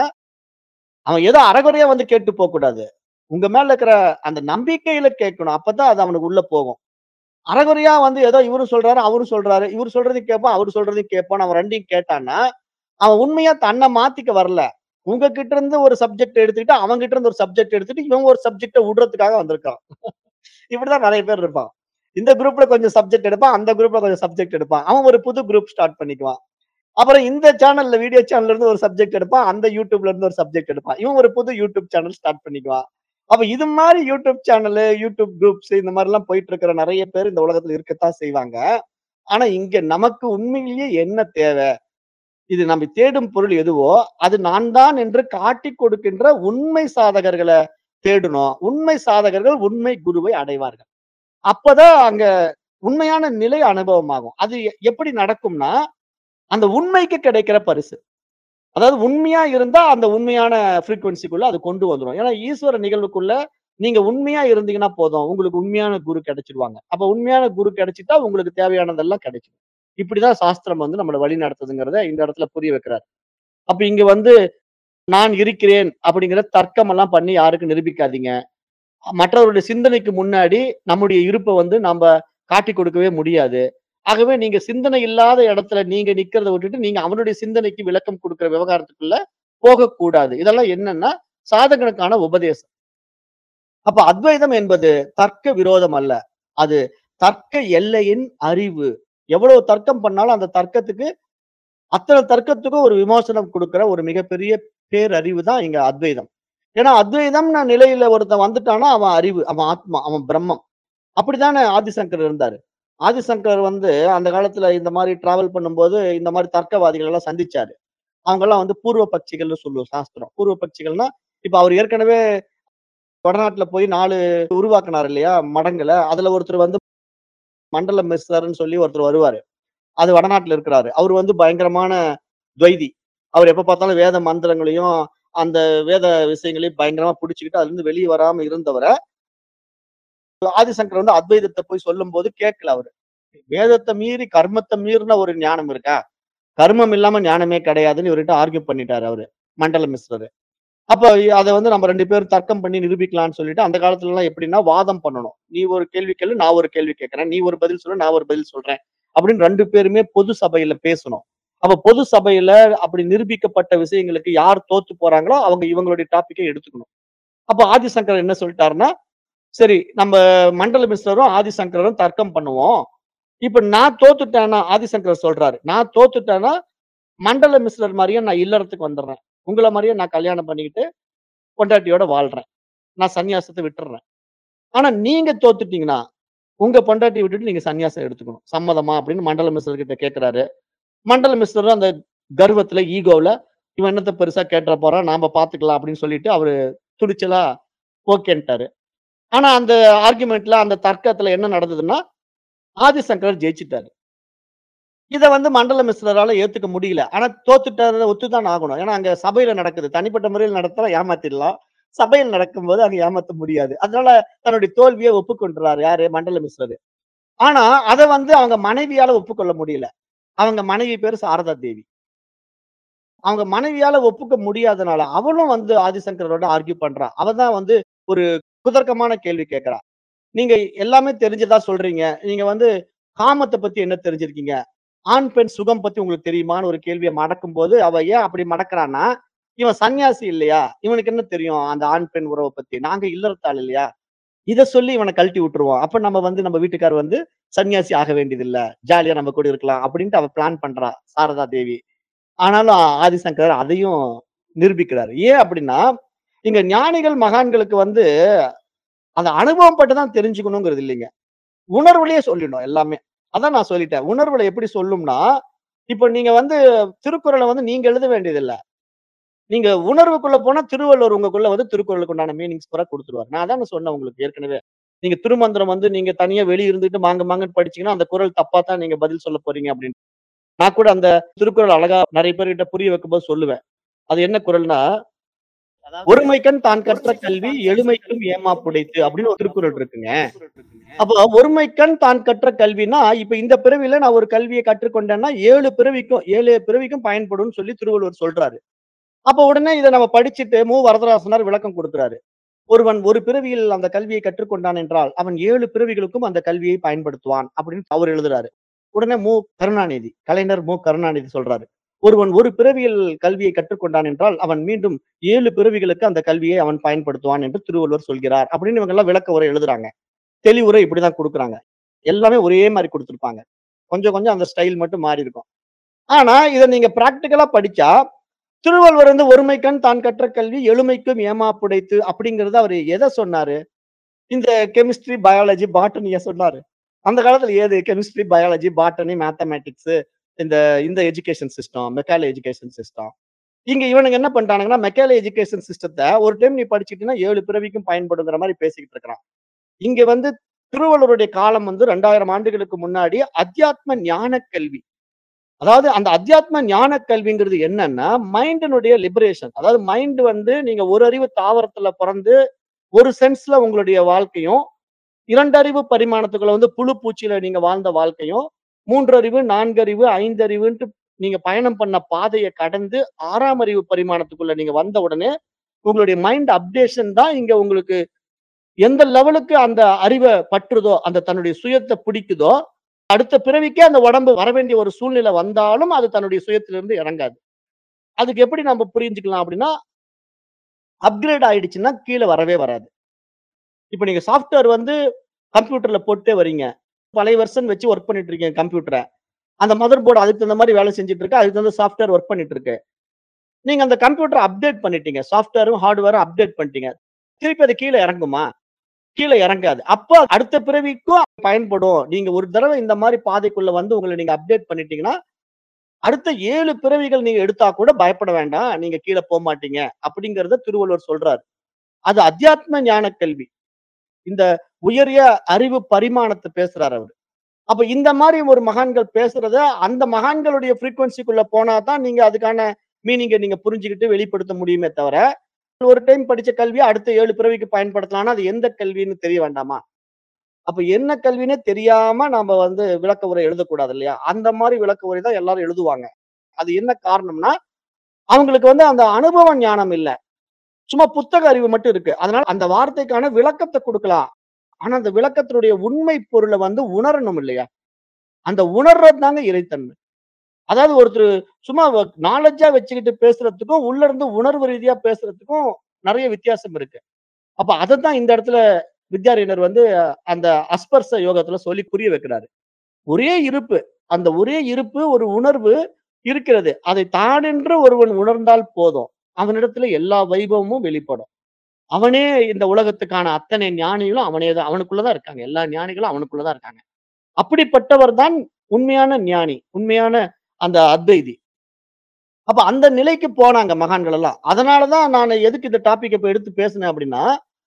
அவன் ஏதோ அரைகுறையா வந்து கேட்டு போக்கூடாது. உங்க மேல இருக்கிற அந்த நம்பிக்கையில கேட்கணும். அப்பதான் அது அவனுக்கு உள்ள போகும். அரைகுறையா வந்து ஏதோ இவரும் சொல்றாரு, அவரும் சொல்றாரு. இவரு சொல்றதையும் கேட்பான், அவரு சொல்றதையும் கேட்பான். அவன் 2யும் கேட்டான்னா, அவன் உண்மையா தன்ன மாத்திக்க வரல. உங்ககிட்ட இருந்து ஒரு சப்ஜெக்ட் எடுத்துக்கிட்டு, அவன்கிட்ட இருந்து ஒரு சப்ஜெக்ட் எடுத்துட்டு, இவன் ஒரு சப்ஜெக்ட்ட விடுறதுக்காக வந்திருக்கான். இப்படிதான் நெறைய பேர் இருப்பான். இந்த குரூப்ல கொஞ்சம் சப்ஜெக்ட் எடுப்பான். அந்த குரூப்ல கொஞ்சம் சப்ஜெக்ட் எடுப்பான். அவன் ஒரு புது குரூப் ஸ்டார்ட் பண்ணிக்குவான். அப்புறம் இந்த சேனல்ல வீடியோ சேனல்ல இருந்து ஒரு சப்ஜெக்ட் எடுப்பான். அந்த YouTubeல இருந்து ஒரு சப்ஜெக்ட் எடுப்பான். இவன் ஒரு புது YouTube சேனல் ஸ்டார்ட் பண்ணிக்குவான். அப்ப இது மாரி YouTube சேனலு, YouTube குரூப்ஸ் இந்த மாரிலாம் போயிட்டு இருக்கிற நெறைய பேர் இந்த உலகத்துல இருக்கத்தான் செய்வாங்க. ஆனா இங்க நமக்கு உண்மையிலேயே என்ன தேவை? இது நம்ம தேடும் பொருள் எதுவோ, அது நான் தான் என்று காட்டிக் கொடுக்கின்ற உண்மை சாதகர்கள தேடணும். உண்மை சாதகர்கள் உண்மை குருவை அடைவார்கள். அப்பதான் அங்க உண்மையான நிலை அனுபவமாகும். அது எ எப்படி நடக்கும்னா, அந்த உண்மைக்கு கிடைக்கிற பரிசு. அதாவது உண்மையா இருந்தா அந்த உண்மையான ஃப்ரீக்வென்சிக்குள்ள அது கொண்டு வந்துரும். ஏன்னா ஈஸ்வர நிகழ்வுக்குள்ள நீங்க உண்மையா இருந்தீங்கன்னா போதும். உங்களுக்கு உண்மையான குரு கிடைச்சிடுவாங்க. அப்ப உண்மையான குரு கிடைச்சிட்டா உங்களுக்கு தேவையானதெல்லாம் கிடைச்சிடும். இப்படிதான் சாஸ்திரம் வந்து நம்மள வழி நடத்துதுங்கிறத இந்த இடத்துல புரிய வைக்கிறார். அப்ப இங்க வந்து நான் இருக்கிறேன் அப்படிங்கிற தர்க்கம் எல்லாம் பண்ணி யாருக்கும் நிரூபிக்காதீங்க. மற்றவருடைய சிந்தனைக்கு முன்னாடி நம்முடைய இருப்ப வந்து நம்ப காட்டிக் கொடுக்கவே முடியாது. ஆகவே நீங்க சிந்தனை இல்லாத இடத்துல நீங்க நிக்கிறத விட்டுட்டு, நீங்க அவனுடைய சிந்தனைக்கு விளக்கம் குடுக்கிற விவகாரத்துக்குள்ள போகக்கூடாது. இதெல்லாம் என்னன்னா, சாதகனுக்கான உபதேசம். அப்ப அத்வைதம் என்பது தர்க்க விரோதம் அல்ல. அது தர்க்க எல்லையின் அறிவு. எவ்வளவு தர்க்கம் பண்ணாலும் அந்த தர்க்கத்துக்கு அத்தன தர்க்கத்துக்கும் ஒரு விமோசனம் குடுக்கிற ஒரு மிகப்பெரிய பேரறிவு தான் இங்க அத்வைதம். ஏன்னா அத்வைதம்ன நிலையில ஒருத்தன் வந்துட்டான்னா, அவன் அறிவு, அவன் ஆத்மா, அவன் பிரம்மம். அப்படித்தானே ஆதிசங்கரர் இருந்தாரு. ஆதிசங்கரர் வந்து அந்த காலத்துல இந்த மாரி டிராவல் பண்ணும்போது, இந்த மாரி தர்க்கவாதிகள் எல்லாம் சந்திச்சாரு. அவங்கலாம் வந்து பூர்வ பக்ஷிகள்னு சொல்லும் சாஸ்திரம். பூர்வ பக்ஷிகள்னா, இப்ப அவர் ஏற்கனவே வடநாட்டுல போய் 4 உருவாக்குனாரு இல்லையா? மடங்கள. அதுல ஒருத்தர் வந்து மண்டல மிஸ்ரர்ன்னு சொல்லி ஒருத்தர் வருவாரு. அது வடநாட்டுல இருக்கிறாரு. அவரு வந்து பயங்கரமான துவைதி. அவர் எப்ப பார்த்தாலும் வேத மந்திரங்களையும், அந்த வேத விஷயங்களையும் பயங்கரமா புடிச்சுக்கிட்டு அதிலிருந்து வெளிய வராம இருந்தவர ஆதிசங்கரர் வந்து அத்வைதத்த போய் சொல்லும்போது கேட்கல அவரு. வேதத்த மீறி கர்மத்த மீறின ஒரு ஞானம் இருக்கா? கர்மம் இல்லாம ஞானமே கிடையாதுன்னு இவர்கிட்ட ஆர்க்யூ பண்ணிட்டாரு அவரு. மண்டல மிஸ்ரரு. அப்ப அத வந்து நம்ம 2 பேரும் தர்க்கம் பண்ணி நிரூபிக்கலாம்ன்னு சொல்லிட்டு, அந்த காலத்துலலாம் எப்படின்னா வாதம் பண்ணணும். நீ ஒரு கேள்வி கேளு, நான் ஒரு கேள்வி கேட்கிறேன். நீ ஒரு பதில் சொல்லு, நான் ஒரு பதில் சொல்றேன். அப்படின்னு 2 பேருமே பொது சபையில பேசணும். அப்ப பொது சபையில அப்படி நிரூபிக்கப்பட்ட விஷயங்களுக்கு யார் தோத்து போறாங்களோ, அவங்க இவங்களுடைய டாபிக்க எடுத்துக்கணும். அப்ப ஆதிசங்கரர் என்ன சொல்லிட்டாருன்னா, சரி நம்ம மண்டல மிஸ்ரரும், ஆதிசங்கரரும் தர்க்கம் பண்ணுவோம். இப்ப நான் தோத்துட்டேன்னா ஆதிசங்கரர் சொல்றாரு. நான் தோத்துட்டேன்னா, மண்டல மிஸ்ரர் மாரியே நான் இல்லறத்துக்கு வந்துர்றேன். உங்கள மாரியே நான் கல்யாணம் பண்ணிக்கிட்டு, பொண்டாட்டியோட வாழ்றேன். நான் சன்னியாசத்த விட்டுர்றேன். ஆனா நீங்க தோத்துட்டீங்கன்னா, உங்க பொண்டாட்டிய விட்டுட்டு நீங்க சன்னியாசம் எடுத்துக்கணும். சம்மதமா? அப்படின்னு மண்டல மிஸ்ரர் கிட்ட கேட்கிறாரு. மண்டல மிஸ்ரரும் அந்த கர்வத்துல, ஈகோவுல, இவன் என்னத்த பெருசா கேட்டுற போறான், நாம பார்த்துக்கலாம் அப்படின்னு சொல்லிட்டு அவரு துணிச்சலா ஓகேன்ட்டாரு. ஆனா அந்த ஆர்குமென்ட்ல, அந்த தர்க்கத்துல என்ன நடந்ததுன்னா, ஆதிசங்கரர் ஜெயிச்சுட்டாரு. இத வந்து மண்டல மிஸ்ரரால ஏத்துக்க முடியல. ஆனா தோத்துட்டாருன்னு ஒத்துதான் ஆகணும். ஏன்னா அங்க சபையில நடக்குது. தனிப்பட்ட முறையில நடத்தினா ஏமாத்திடலாம். சபையில் நடக்கும்போது அங்க ஏமாத்த முடியாது. அதனால தன்னுடைய தோல்விய ஒப்புக்கொண்டுறாரு. யாரு? மண்டல மிஸ்ரரு. ஆனா அத வந்து அவங்க மனைவியால ஒப்புக்கொள்ள முடியல. அவங்க மனைவி பேரு சாரதா தேவி. அவங்க மனைவியால ஒப்புக்க முடியாதனால, அவளும் வந்து ஆதிசங்கரோட ஆர்க்யூ பண்றா. அவ தான் வந்து ஒரு குதர்க்கமான கேள்வி கேட்கிறா. நீங்க எல்லாமே தெரிஞ்சதா சொல்றீங்க. நீங்க வந்து காமத்த பத்தி என்ன தெரிஞ்சிருக்கீங்க? ஆண், பெண் சுகம் பத்தி உங்களுக்கு தெரியுமான்னு ஒரு கேள்விய மடக்கும்போது, அவ ஏன் அப்படி மடக்குறான்னா, இவன் சன்னியாசி இல்லையா? இவனுக்கு என்ன தெரியும் அந்த ஆண், பெண் உறவ பத்தி? நாங்க இல்லறத்தாள் இல்லையா? இத சொல்லி இவன கழட்டி விட்டுருவோம். அப்ப நம்ம வந்து நம்ம வீட்டுக்காரர் வந்து சன்னியாசி ஆக வேண்டியதில்ல. ஜாலியா நம்ம கூட இருக்கலாம். அப்படின்ட்டு அவ பிளான் பண்றா, சாரதா தேவி. ஆனாலும் ஆதிசங்கரர் அதையும் நிரூபிக்கிறாரு. ஏன் அப்படின்னா, இங்க ஞானிகள், மகான்களுக்கு வந்து அந்த அனுபவம் பட்டு தான் தெரிஞ்சுக்கணுங்கிறது இல்லைங்க. உணர்வுலயே சொல்லிடும் எல்லாமே. அதான் நான் சொல்லிட்டேன். உணர்வுல எப்படி சொல்லும்னா, இப்ப நீங்க வந்து திருக்குறள வந்து நீங்க எழுத வேண்டியதில்ல. நீங்க உணர்வுக்குள்ள போனா திருவள்ளுவர் உங்களுக்குள்ள வந்து திருக்குறளுக்கு உண்டான மீனிங்ஸ் பூரா குடுத்துருவாரு. நான் அதானே சொன்னேன் உங்களுக்கு ஏற்கனவே. நீங்க திருமந்திரம் வந்து நீங்க தனியா வெளிய இருந்துட்டு மாங்கு மாங்குன்னு படிச்சீங்கன்னா, அந்த குறள் தப்பா தான் நீங்க பதில் சொல்லப் போறீங்க அப்படின்னு. நான் கூட அந்த திருக்குறள் அழகா நெறைய பேர்கிட்ட புரிய வைக்கும்போது சொல்லுவேன். அது என்ன குறள்னா, "ஒருமைக்கண் தான் கற்ற கல்வி எளிமைக்கும் ஏமாப்புடைத்து" அப்படின்னு ஒரு திருக்குறள் இருக்குங்க. அப்ப ஒருமைக்கண் தான் கற்ற கல்வின்னா, இப்ப இந்த பிறவியில நான் ஒரு கல்விய கற்றுக்கொண்டேன்னா, 7 பிறவிக்கும் 7 பிறவிக்கும் பயன்படும்னு சொல்லி திருவள்ளுவர் சொல்றாரு. அப்ப உடனே இத நம்ம படிச்சுட்டு மு. வரதராசனார் விளக்கம் குடுக்குறாரு. "ஒருவன் ஒரு பிறவியில் அந்த கல்வியை கற்றுக்கொண்டான் என்றால், அவன் 7 பிறவிகளுக்கும் அந்த கல்வியை பயன்படுத்துவான்" அப்படின்னு அவர் எழுதுறாரு. உடனே மு. கருணாநிதி, கலைஞர் மு. கருணாநிதி சொல்றாரு. "ஒருவன் ஒரு பிறவியில் கல்வியை கற்றுக்கொண்டான் என்றால், அவன் மீண்டும் 7 பிறவிகளுக்கு அந்த கல்வியை அவன் பயன்படுத்துவான் என்று திருவள்ளுவர் சொல்கிறார்" அப்படின்னு இவங்கலாம் விளக்க உரை எழுதுறாங்க. தெளிவுரை இப்படிதான் குடுக்குறாங்க. எல்லாமே ஒரே மாரி குடுத்திருப்பாங்க. கொஞ்சம் கொஞ்சம் அந்த ஸ்டைல் மட்டும் மாறி இருக்கும். ஆனா, இத நீங்க பிராக்டிகலா படிச்சா, திருவள்ளுவர் வந்து "ஒருமைக்கண் தான் கற்ற கல்வி எளிமைக்கும் ஏமாப்புடைத்து" அப்படிங்கிறத அவரு எத சொன்னாரு? இந்த கெமிஸ்ட்ரி, பயாலஜி, பாட்டனிய சொன்னாரு. அந்த காலத்துல ஏது கெமிஸ்ட்ரி, பயாலஜி, பாட்டனி, மேத்தமேட்டிக்ஸ் இந்த இந்த education system, Macaulay education system. இங்க இவனுங்க என்ன பண்ணிட்டானுங்கன்னா, மெக்காலே எஜுகேஷன் சிஸ்டத்த ஒரு டைம் நீ படிச்சுட்டீன்னா 7 பிறவிக்கும் பயன்படுங்கிற மாரி பேசிக்கிட்டு இருக்கிறான். இங்க வந்து திருவள்ளுவருடைய காலம் வந்து 2000 ஆண்டுகளுக்கு முன்னாடி அத்தியாத்ம ஞான கல்வி. அதாவது அந்த அத்தியாத்ம ஞான கல்விங்கிறது என்னன்னா, மைண்டினுடைய லிபரேஷன். அதாவது மைண்ட் வந்து நீங்க ஒரு அறிவு தாவரத்துல பொறந்து, ஒரு சென்ஸ்ல உங்களுடைய வாழ்க்கையும், 2 அறிவு பரிமாணத்துக்குள்ள வந்து புழு, பூச்சியில நீங்க வாழ்ந்த வாழ்க்கையும், 3 அறிவு, 4 அறிவு, 5 அறிவுன்ட்டு நீங்க பயணம் பண்ண பாதைய கடந்து 6ஆம் அறிவு பரிமாணத்துக்குள்ள நீங்க வந்த உடனே, உங்களுடைய மைண்ட் அப்டேஷன் தான் இங்க உங்களுக்கு எந்த லெவலுக்கு அந்த அறிவ பற்றுதோ, அந்த தன்னுடைய சுயத்த பிடிக்குதோ, அடுத்த பிறவிக்கே அந்த உடம்பு வரவேண்டிய ஒரு சூழ்நிலை வந்தாலும், அது தன்னுடைய சுயத்திலிருந்து இறங்காது. அதுக்கு எப்படி நம்ம புரிஞ்சுக்கலாம் அப்படின்னா, அப்கிரேட் ஆயிடுச்சுன்னா கீழ வரவே வராது. இப்ப நீங்க சாஃப்ட்வேர் வந்து கம்ப்யூட்டர்ல போட்டே வரீங்க. பழைய வெர்ஷன் வச்சு வொர்க் பண்ணிட்டு இருக்கீங்க கம்ப்யூட்டர. அந்த மதர் போர்ட் அதுக்கு தகுந்த மாரி வேலை செஞ்சுட்டு இருக்கு. அதுக்கு தகுந்த சாஃப்ட்வேர் வொர்க் பண்ணிட்டு இருக்கு. நீங்க அந்த கம்ப்யூட்டர அப்டேட் பண்ணிட்டீங்க. சாஃப்ட்வேரும், ஹார்ட்வேரும் அப்டேட் பண்ணிட்டீங்க. திருப்பி அது கீழ இறங்குமா? கீழ இறங்காது. அப்ப அடுத்த பிறவிக்கும் பயன்படும். நீங்க ஒரு தடவ இந்த மாரி பாதைக்குள்ள வந்து உங்கள நீங்க அப்டேட் பண்ணிட்டீங்கன்னா, அடுத்த 7 பிறவிகள் நீங்க எடுத்தா கூட பயப்பட வேண்டாம். நீங்க கீழ போமாட்டீங்க. அப்படிங்கிறத திருவள்ளுவர் சொல்றாரு. அது அத்தியாத்ம ஞான கல்வி. இந்த உயரிய அறிவு பரிமாணத்த பேசுறாரு அவரு. அப்ப இந்த மாரி ஒரு மகான்கள் பேசுறத, அந்த மகான்களுடைய ஃப்ரீக்வென்சிக்குள்ள போனா தான் நீங்க அதுக்கான மீனிங்க நீங்க புரிஞ்சுகிட்டு வெளிப்படுத்த முடியுமே தவிர, ஒரு டைம் படிச்ச கல்விய அடுத்த 7 பிறவிக்கு பயன்படுத்தலாம்னா, அது எந்த கல்வின்னு தெரிய வேண்டாமா? அப்ப என்ன கல்வின்னே தெரியாம நாம வந்து விளக்க உரை எழுதக்கூடாது இல்லையா? அந்த மாரி விளக்க உரை தான் எல்லாரும் எழுதுவாங்க. அது என்ன காரணம்னா, அவங்களுக்கு வந்து அந்த அனுபவ ஞானம் இல்ல. சும்மா புத்தக அறிவு மட்டும் இருக்கு. அதனால அந்த வார்த்தைக்கான விளக்கத்த குடுக்கலாம். ஆனா, அந்த விளக்கத்தினுடைய உண்மை பொருள வந்து உணரணும் இல்லையா? அந்த உணர்றது தாங்க இறைத்தன்மை. அதாவது ஒருத்தரு சும்மா வ நாலெட்ஜா வச்சுக்கிட்டு பேசுறதுக்கும், உள்ள இருந்து உணர்வு ரீதியா பேசுறதுக்கும் நெறைய வித்தியாசம் இருக்கு. அப்ப அதத்தான் இந்த இடத்துல வித்யாரண்யர் வந்து அந்த அஸ்பர்ச யோகத்துல சொல்லி புரிய வைக்கிறாரு. ஒரே இருப்பு. அந்த ஒரே இருப்பு ஒரு உணர்வு இருக்கிறது. அதை தானென்று ஒருவன் உணர்ந்தால் போதும். அவனிடத்துல எல்லா வைபவமும் வெளிப்படும். அவனே இந்த உலகத்துக்கான அத்தனை ஞானிகளும் அவனே தான். அவனுக்குள்ள தான் இருக்காங்க. எல்லா ஞானிகளும் அவனுக்குள்ள தான் இருக்காங்க. அப்படிப்பட்டவர் தான் உண்மையான ஞானி. உண்மையான அந்த அத்வைதி. அப்ப அந்த நிலைக்கு போனாங்க மகான்கள் எல்லாம். அதனால தான் நானு எதுக்கு இந்த டாபிக் இப்ப எடுத்து பேசினேன் அப்படின்னா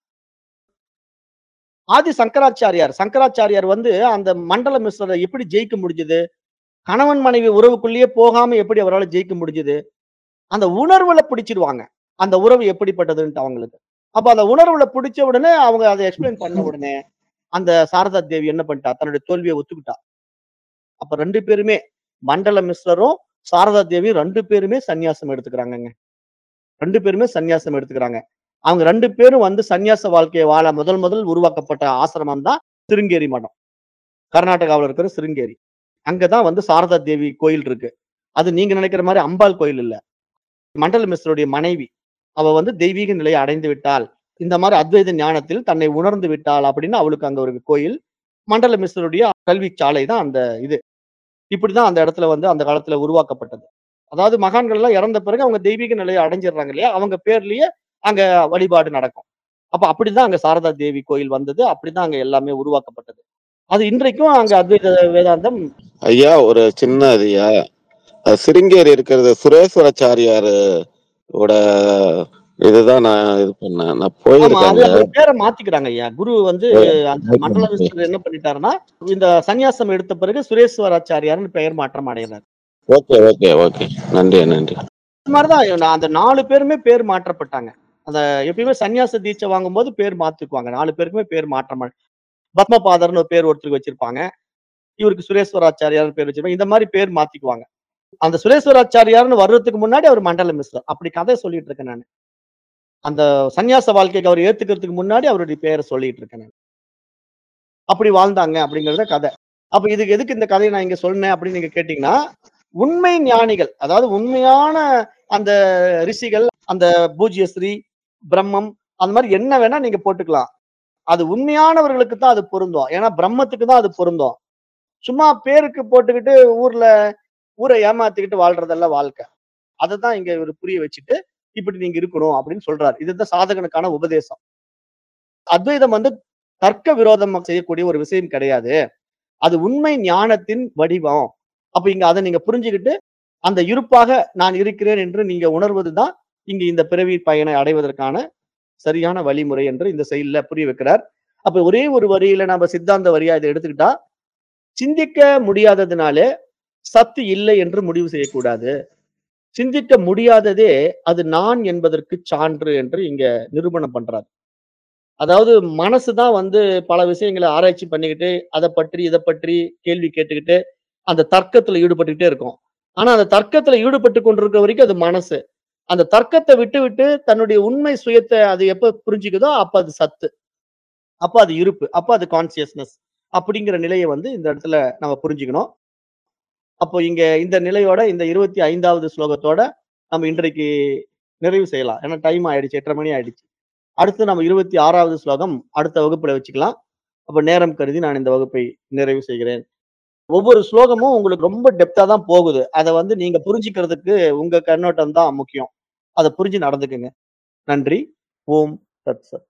ஆதி சங்கராச்சாரியார் சங்கராச்சாரியார் வந்து அந்த மண்டல மிஸ்ரரை எப்படி ஜெயிக்க முடிஞ்சது? கணவன் மனைவி உறவுக்குள்ளேயே போகாம எப்படி அவரால ஜெயிக்க முடிஞ்சது? அந்த உணர்வுல பிடிச்சிடுவாங்க. அந்த உறவு எப்படிப்பட்டதுன்ட்டு அவங்களுக்கு. அப்ப அந்த உணர்வுல பிடிச்ச உடனே அவங்க அத எக்ஸ்பிளைன் பண்ண உடனே, அந்த சாரதா தேவி என்ன பண்ணிட்டா? தன்னுடைய தோல்விய ஒத்துக்கிட்டா. அப்ப 2 பேருமே மண்டல மிஸ்ரரும், சாரதா தேவியும் 2 பேருமே சந்நியாசம் எடுத்துக்கிறாங்கங்க. 2 பேருமே சந்நியாசம் எடுத்துக்கிறாங்க. அவங்க 2 பேரும் வந்து சந்நியாச வாழ்க்கைய வாழ முதல் முதல் உருவாக்கப்பட்ட ஆசிரமம் தான் சிருங்கேரி மடம். கர்நாடகாவுல இருக்கிற சிருங்கேரி. அங்கதான் வந்து சாரதா தேவி கோயில் இருக்கு. அது நீங்க நினைக்கிற மாரி அம்பாள் கோயில் இல்ல. மண்டல மிஸ்ருடைய மனைவி. அவ வந்து தெய்வீக நிலையை அடைந்து விட்டாள். இந்த மாரி அத்வைத ஞானத்தில் தன்னை உணர்ந்து விட்டாள் அப்படின்னு அவளுக்கு அங்க ஒரு கோயில். மண்டல மிஸ்ருடைய கல்வி சாலை தான் அந்த இது. இப்படிதான் அந்த இடத்துல வந்து அந்த காலத்துல உருவாக்கப்பட்டது. அதாவது மகான்கள் எல்லாம் இறந்த பிறகு அவங்க தெய்வீக நிலையை அடைஞ்சிடுறாங்க இல்லையா? அவங்க பேர்லயே அங்க வழிபாடு நடக்கும். அப்ப அப்படிதான் அங்க சாரதா தேவி கோயில் வந்தது. அப்படிதான் அங்க எல்லாமே உருவாக்கப்பட்டது. அது இன்றைக்கும் அங்க அத்வைத வேதாந்தம் ஐயா ஒரு சின்ன இதுயா அஹ் சிருங்கேரி இருக்கிறது சுரேஸ்வராச்சாரியார் ஓட இதுதான் நான் இது பண்ணேன் நான் ஆமா. அது போயிருக்கேங்க அவர் பேர மாத்திக்கிறாங்க ஐயா. குரு வந்து அந்த ஓகே மண்டல ஓகே மிஸ்டர் என்ன பண்ணிட்டாருன்னா, இந்த சந்நியாசம் எடுத்த பிறகு சுரேஸ்வராச்சாரியார்ன்னு பெயர் மாற்றம் அடைகிறார். ஓகே ஓகே ஓகே நன்றி நன்றி இந்த மாரிதான் நான் அந்த 4 பேருமே பேர் மாற்றப்பட்டாங்க. அந்த எப்பயுமே சந்நியாச தீட்சை வாங்கும்போது பேர் மாத்திக்குவாங்க. 4 பேருக்குமே பேர் மாற்றம் பத்மபாதர்ன்னு ஒரு பேர் ஒருத்தருக்கு வச்சிருப்பாங்க. இவருக்கு சுரேஸ்வராச்சாரியார்ன்னு பேர் வச்சிருப்பாங்க. இந்த மாரி பேர் மாத்திக்குவாங்க. அந்த சுரேஸ்வராச்சாரியார்ன்னு வர்றதுக்கு முன்னாடி அவர் மண்டல மிஸ்ரர். அப்படி கதை சொல்லிட்டு இருக்கேன் நானு. அந்த சந்நியாச வாழ்க்கைக்கு அவர் ஏத்துக்கிறதுக்கு முன்னாடி அவருடைய பேர சொல்லிட்டு இருக்கேன் நானு. அப்படி வாழ்ந்தாங்க அப்படிங்கிறத கதை. அப்ப இதுக்கு எதுக்கு இந்த கதைய நான் இங்க சொன்னேன் அப்படின்னு நீங்க கேட்டீங்கன்னா, உண்மை ஞானிகள், அதாவது உண்மையான அந்த ரிஷிகள், அந்த பூஜ்ய ஸ்ரீ, பிரம்மம் அந்த மாரி என்ன வேணா நீங்க போட்டுக்கலாம். அது உண்மையானவர்களுக்கு தான் அது பொருந்தும். ஏன்னா பிரம்மத்துக்கு தான் அது பொருந்தும். சும்மா பேருக்கு போட்டுக்கிட்டு ஊர்ல ஊர ஏமாத்திக்கிட்டு வாழ்றதெல்லாம் வாழ்க்கை. அததான் இங்க இவரு புரிய வச்சுட்டு, இப்படி நீங்க இருக்கணும் அப்படின்னு சொல்றாரு. இதுதான் சாதகனுக்கான உபதேசம். அத்வைதம் வந்து தர்க்க விரோதம் செய்யக்கூடிய ஒரு விஷயம் கிடையாது. அது உண்மை ஞானத்தின் வடிவம். அப்ப இங்க அத நீங்க புரிஞ்சுகிட்டு, அந்த இருப்பாக நான் இருக்கிறேன் என்று நீங்க உணர்வது தான், இங்க இந்த பிறவி பயனை அடைவதற்கான சரியான வழிமுறை என்று இந்த செயல்ல புரிய வைக்கிறார். அப்ப ஒரே ஒரு வரியில நம்ம சித்தாந்த வரியா இத எடுத்துக்கிட்டா, சிந்திக்க முடியாததினாலே சத்து இல்லை என்று முடிவு செய்யக்கூடாது. சிந்திக்க முடியாததே அது நான் என்பதற்கு சான்று என்று இங்க நிரூபணம் பண்றார். அதாவது மனசு தான் வந்து பல விஷயங்கள ஆராய்ச்சி பண்ணிக்கிட்டு, அத பற்றி, இத பற்றி கேள்வி கேட்டுக்கிட்டு, அந்த தர்க்கத்துல ஈடுபட்டுக்கிட்டே இருக்கும். ஆனா அந்த தர்க்கத்துல ஈடுபட்டு கொண்டிருக்கிற வரைக்கும் அது மனசு. அந்த தர்க்கத்த விட்டுவிட்டு தன்னுடைய உண்மை சுயத்த அது எப்ப புரிஞ்சுக்குதோ, அப்ப அது சத்து. அப்ப அது இருப்பு. அப்ப அது கான்ஷியஸ்னஸ். அப்படிங்கிற நிலைய வந்து இந்த இடத்துல நம்ம புரிஞ்சுக்கணும். அப்போ இங்க இந்த நிலையோட இந்த 25வது ஸ்லோகத்தோட நம்ம இன்றைக்கு நிறைவு செய்யலாம். ஏன்னா டைம் ஆயிடுச்சு. 8:30 மணி ஆயிடுச்சு. அடுத்து நம்ம 26வது ஸ்லோகம் அடுத்த வகுப்புல வச்சுக்கலாம். அப்ப நேரம் கருதி நான் இந்த வகுப்பை நிறைவு செய்கிறேன். ஒவ்வொரு ஸ்லோகமும் உங்களுக்கு ரொம்ப டெப்த்தா தான் போகுது. அத வந்து நீங்க புரிஞ்சுக்கிறதுக்கு உங்க கண்ணோட்டம் தான் முக்கியம். அத புரிஞ்சு நடந்துக்குங்க. நன்றி. ஓம் தத் சத்.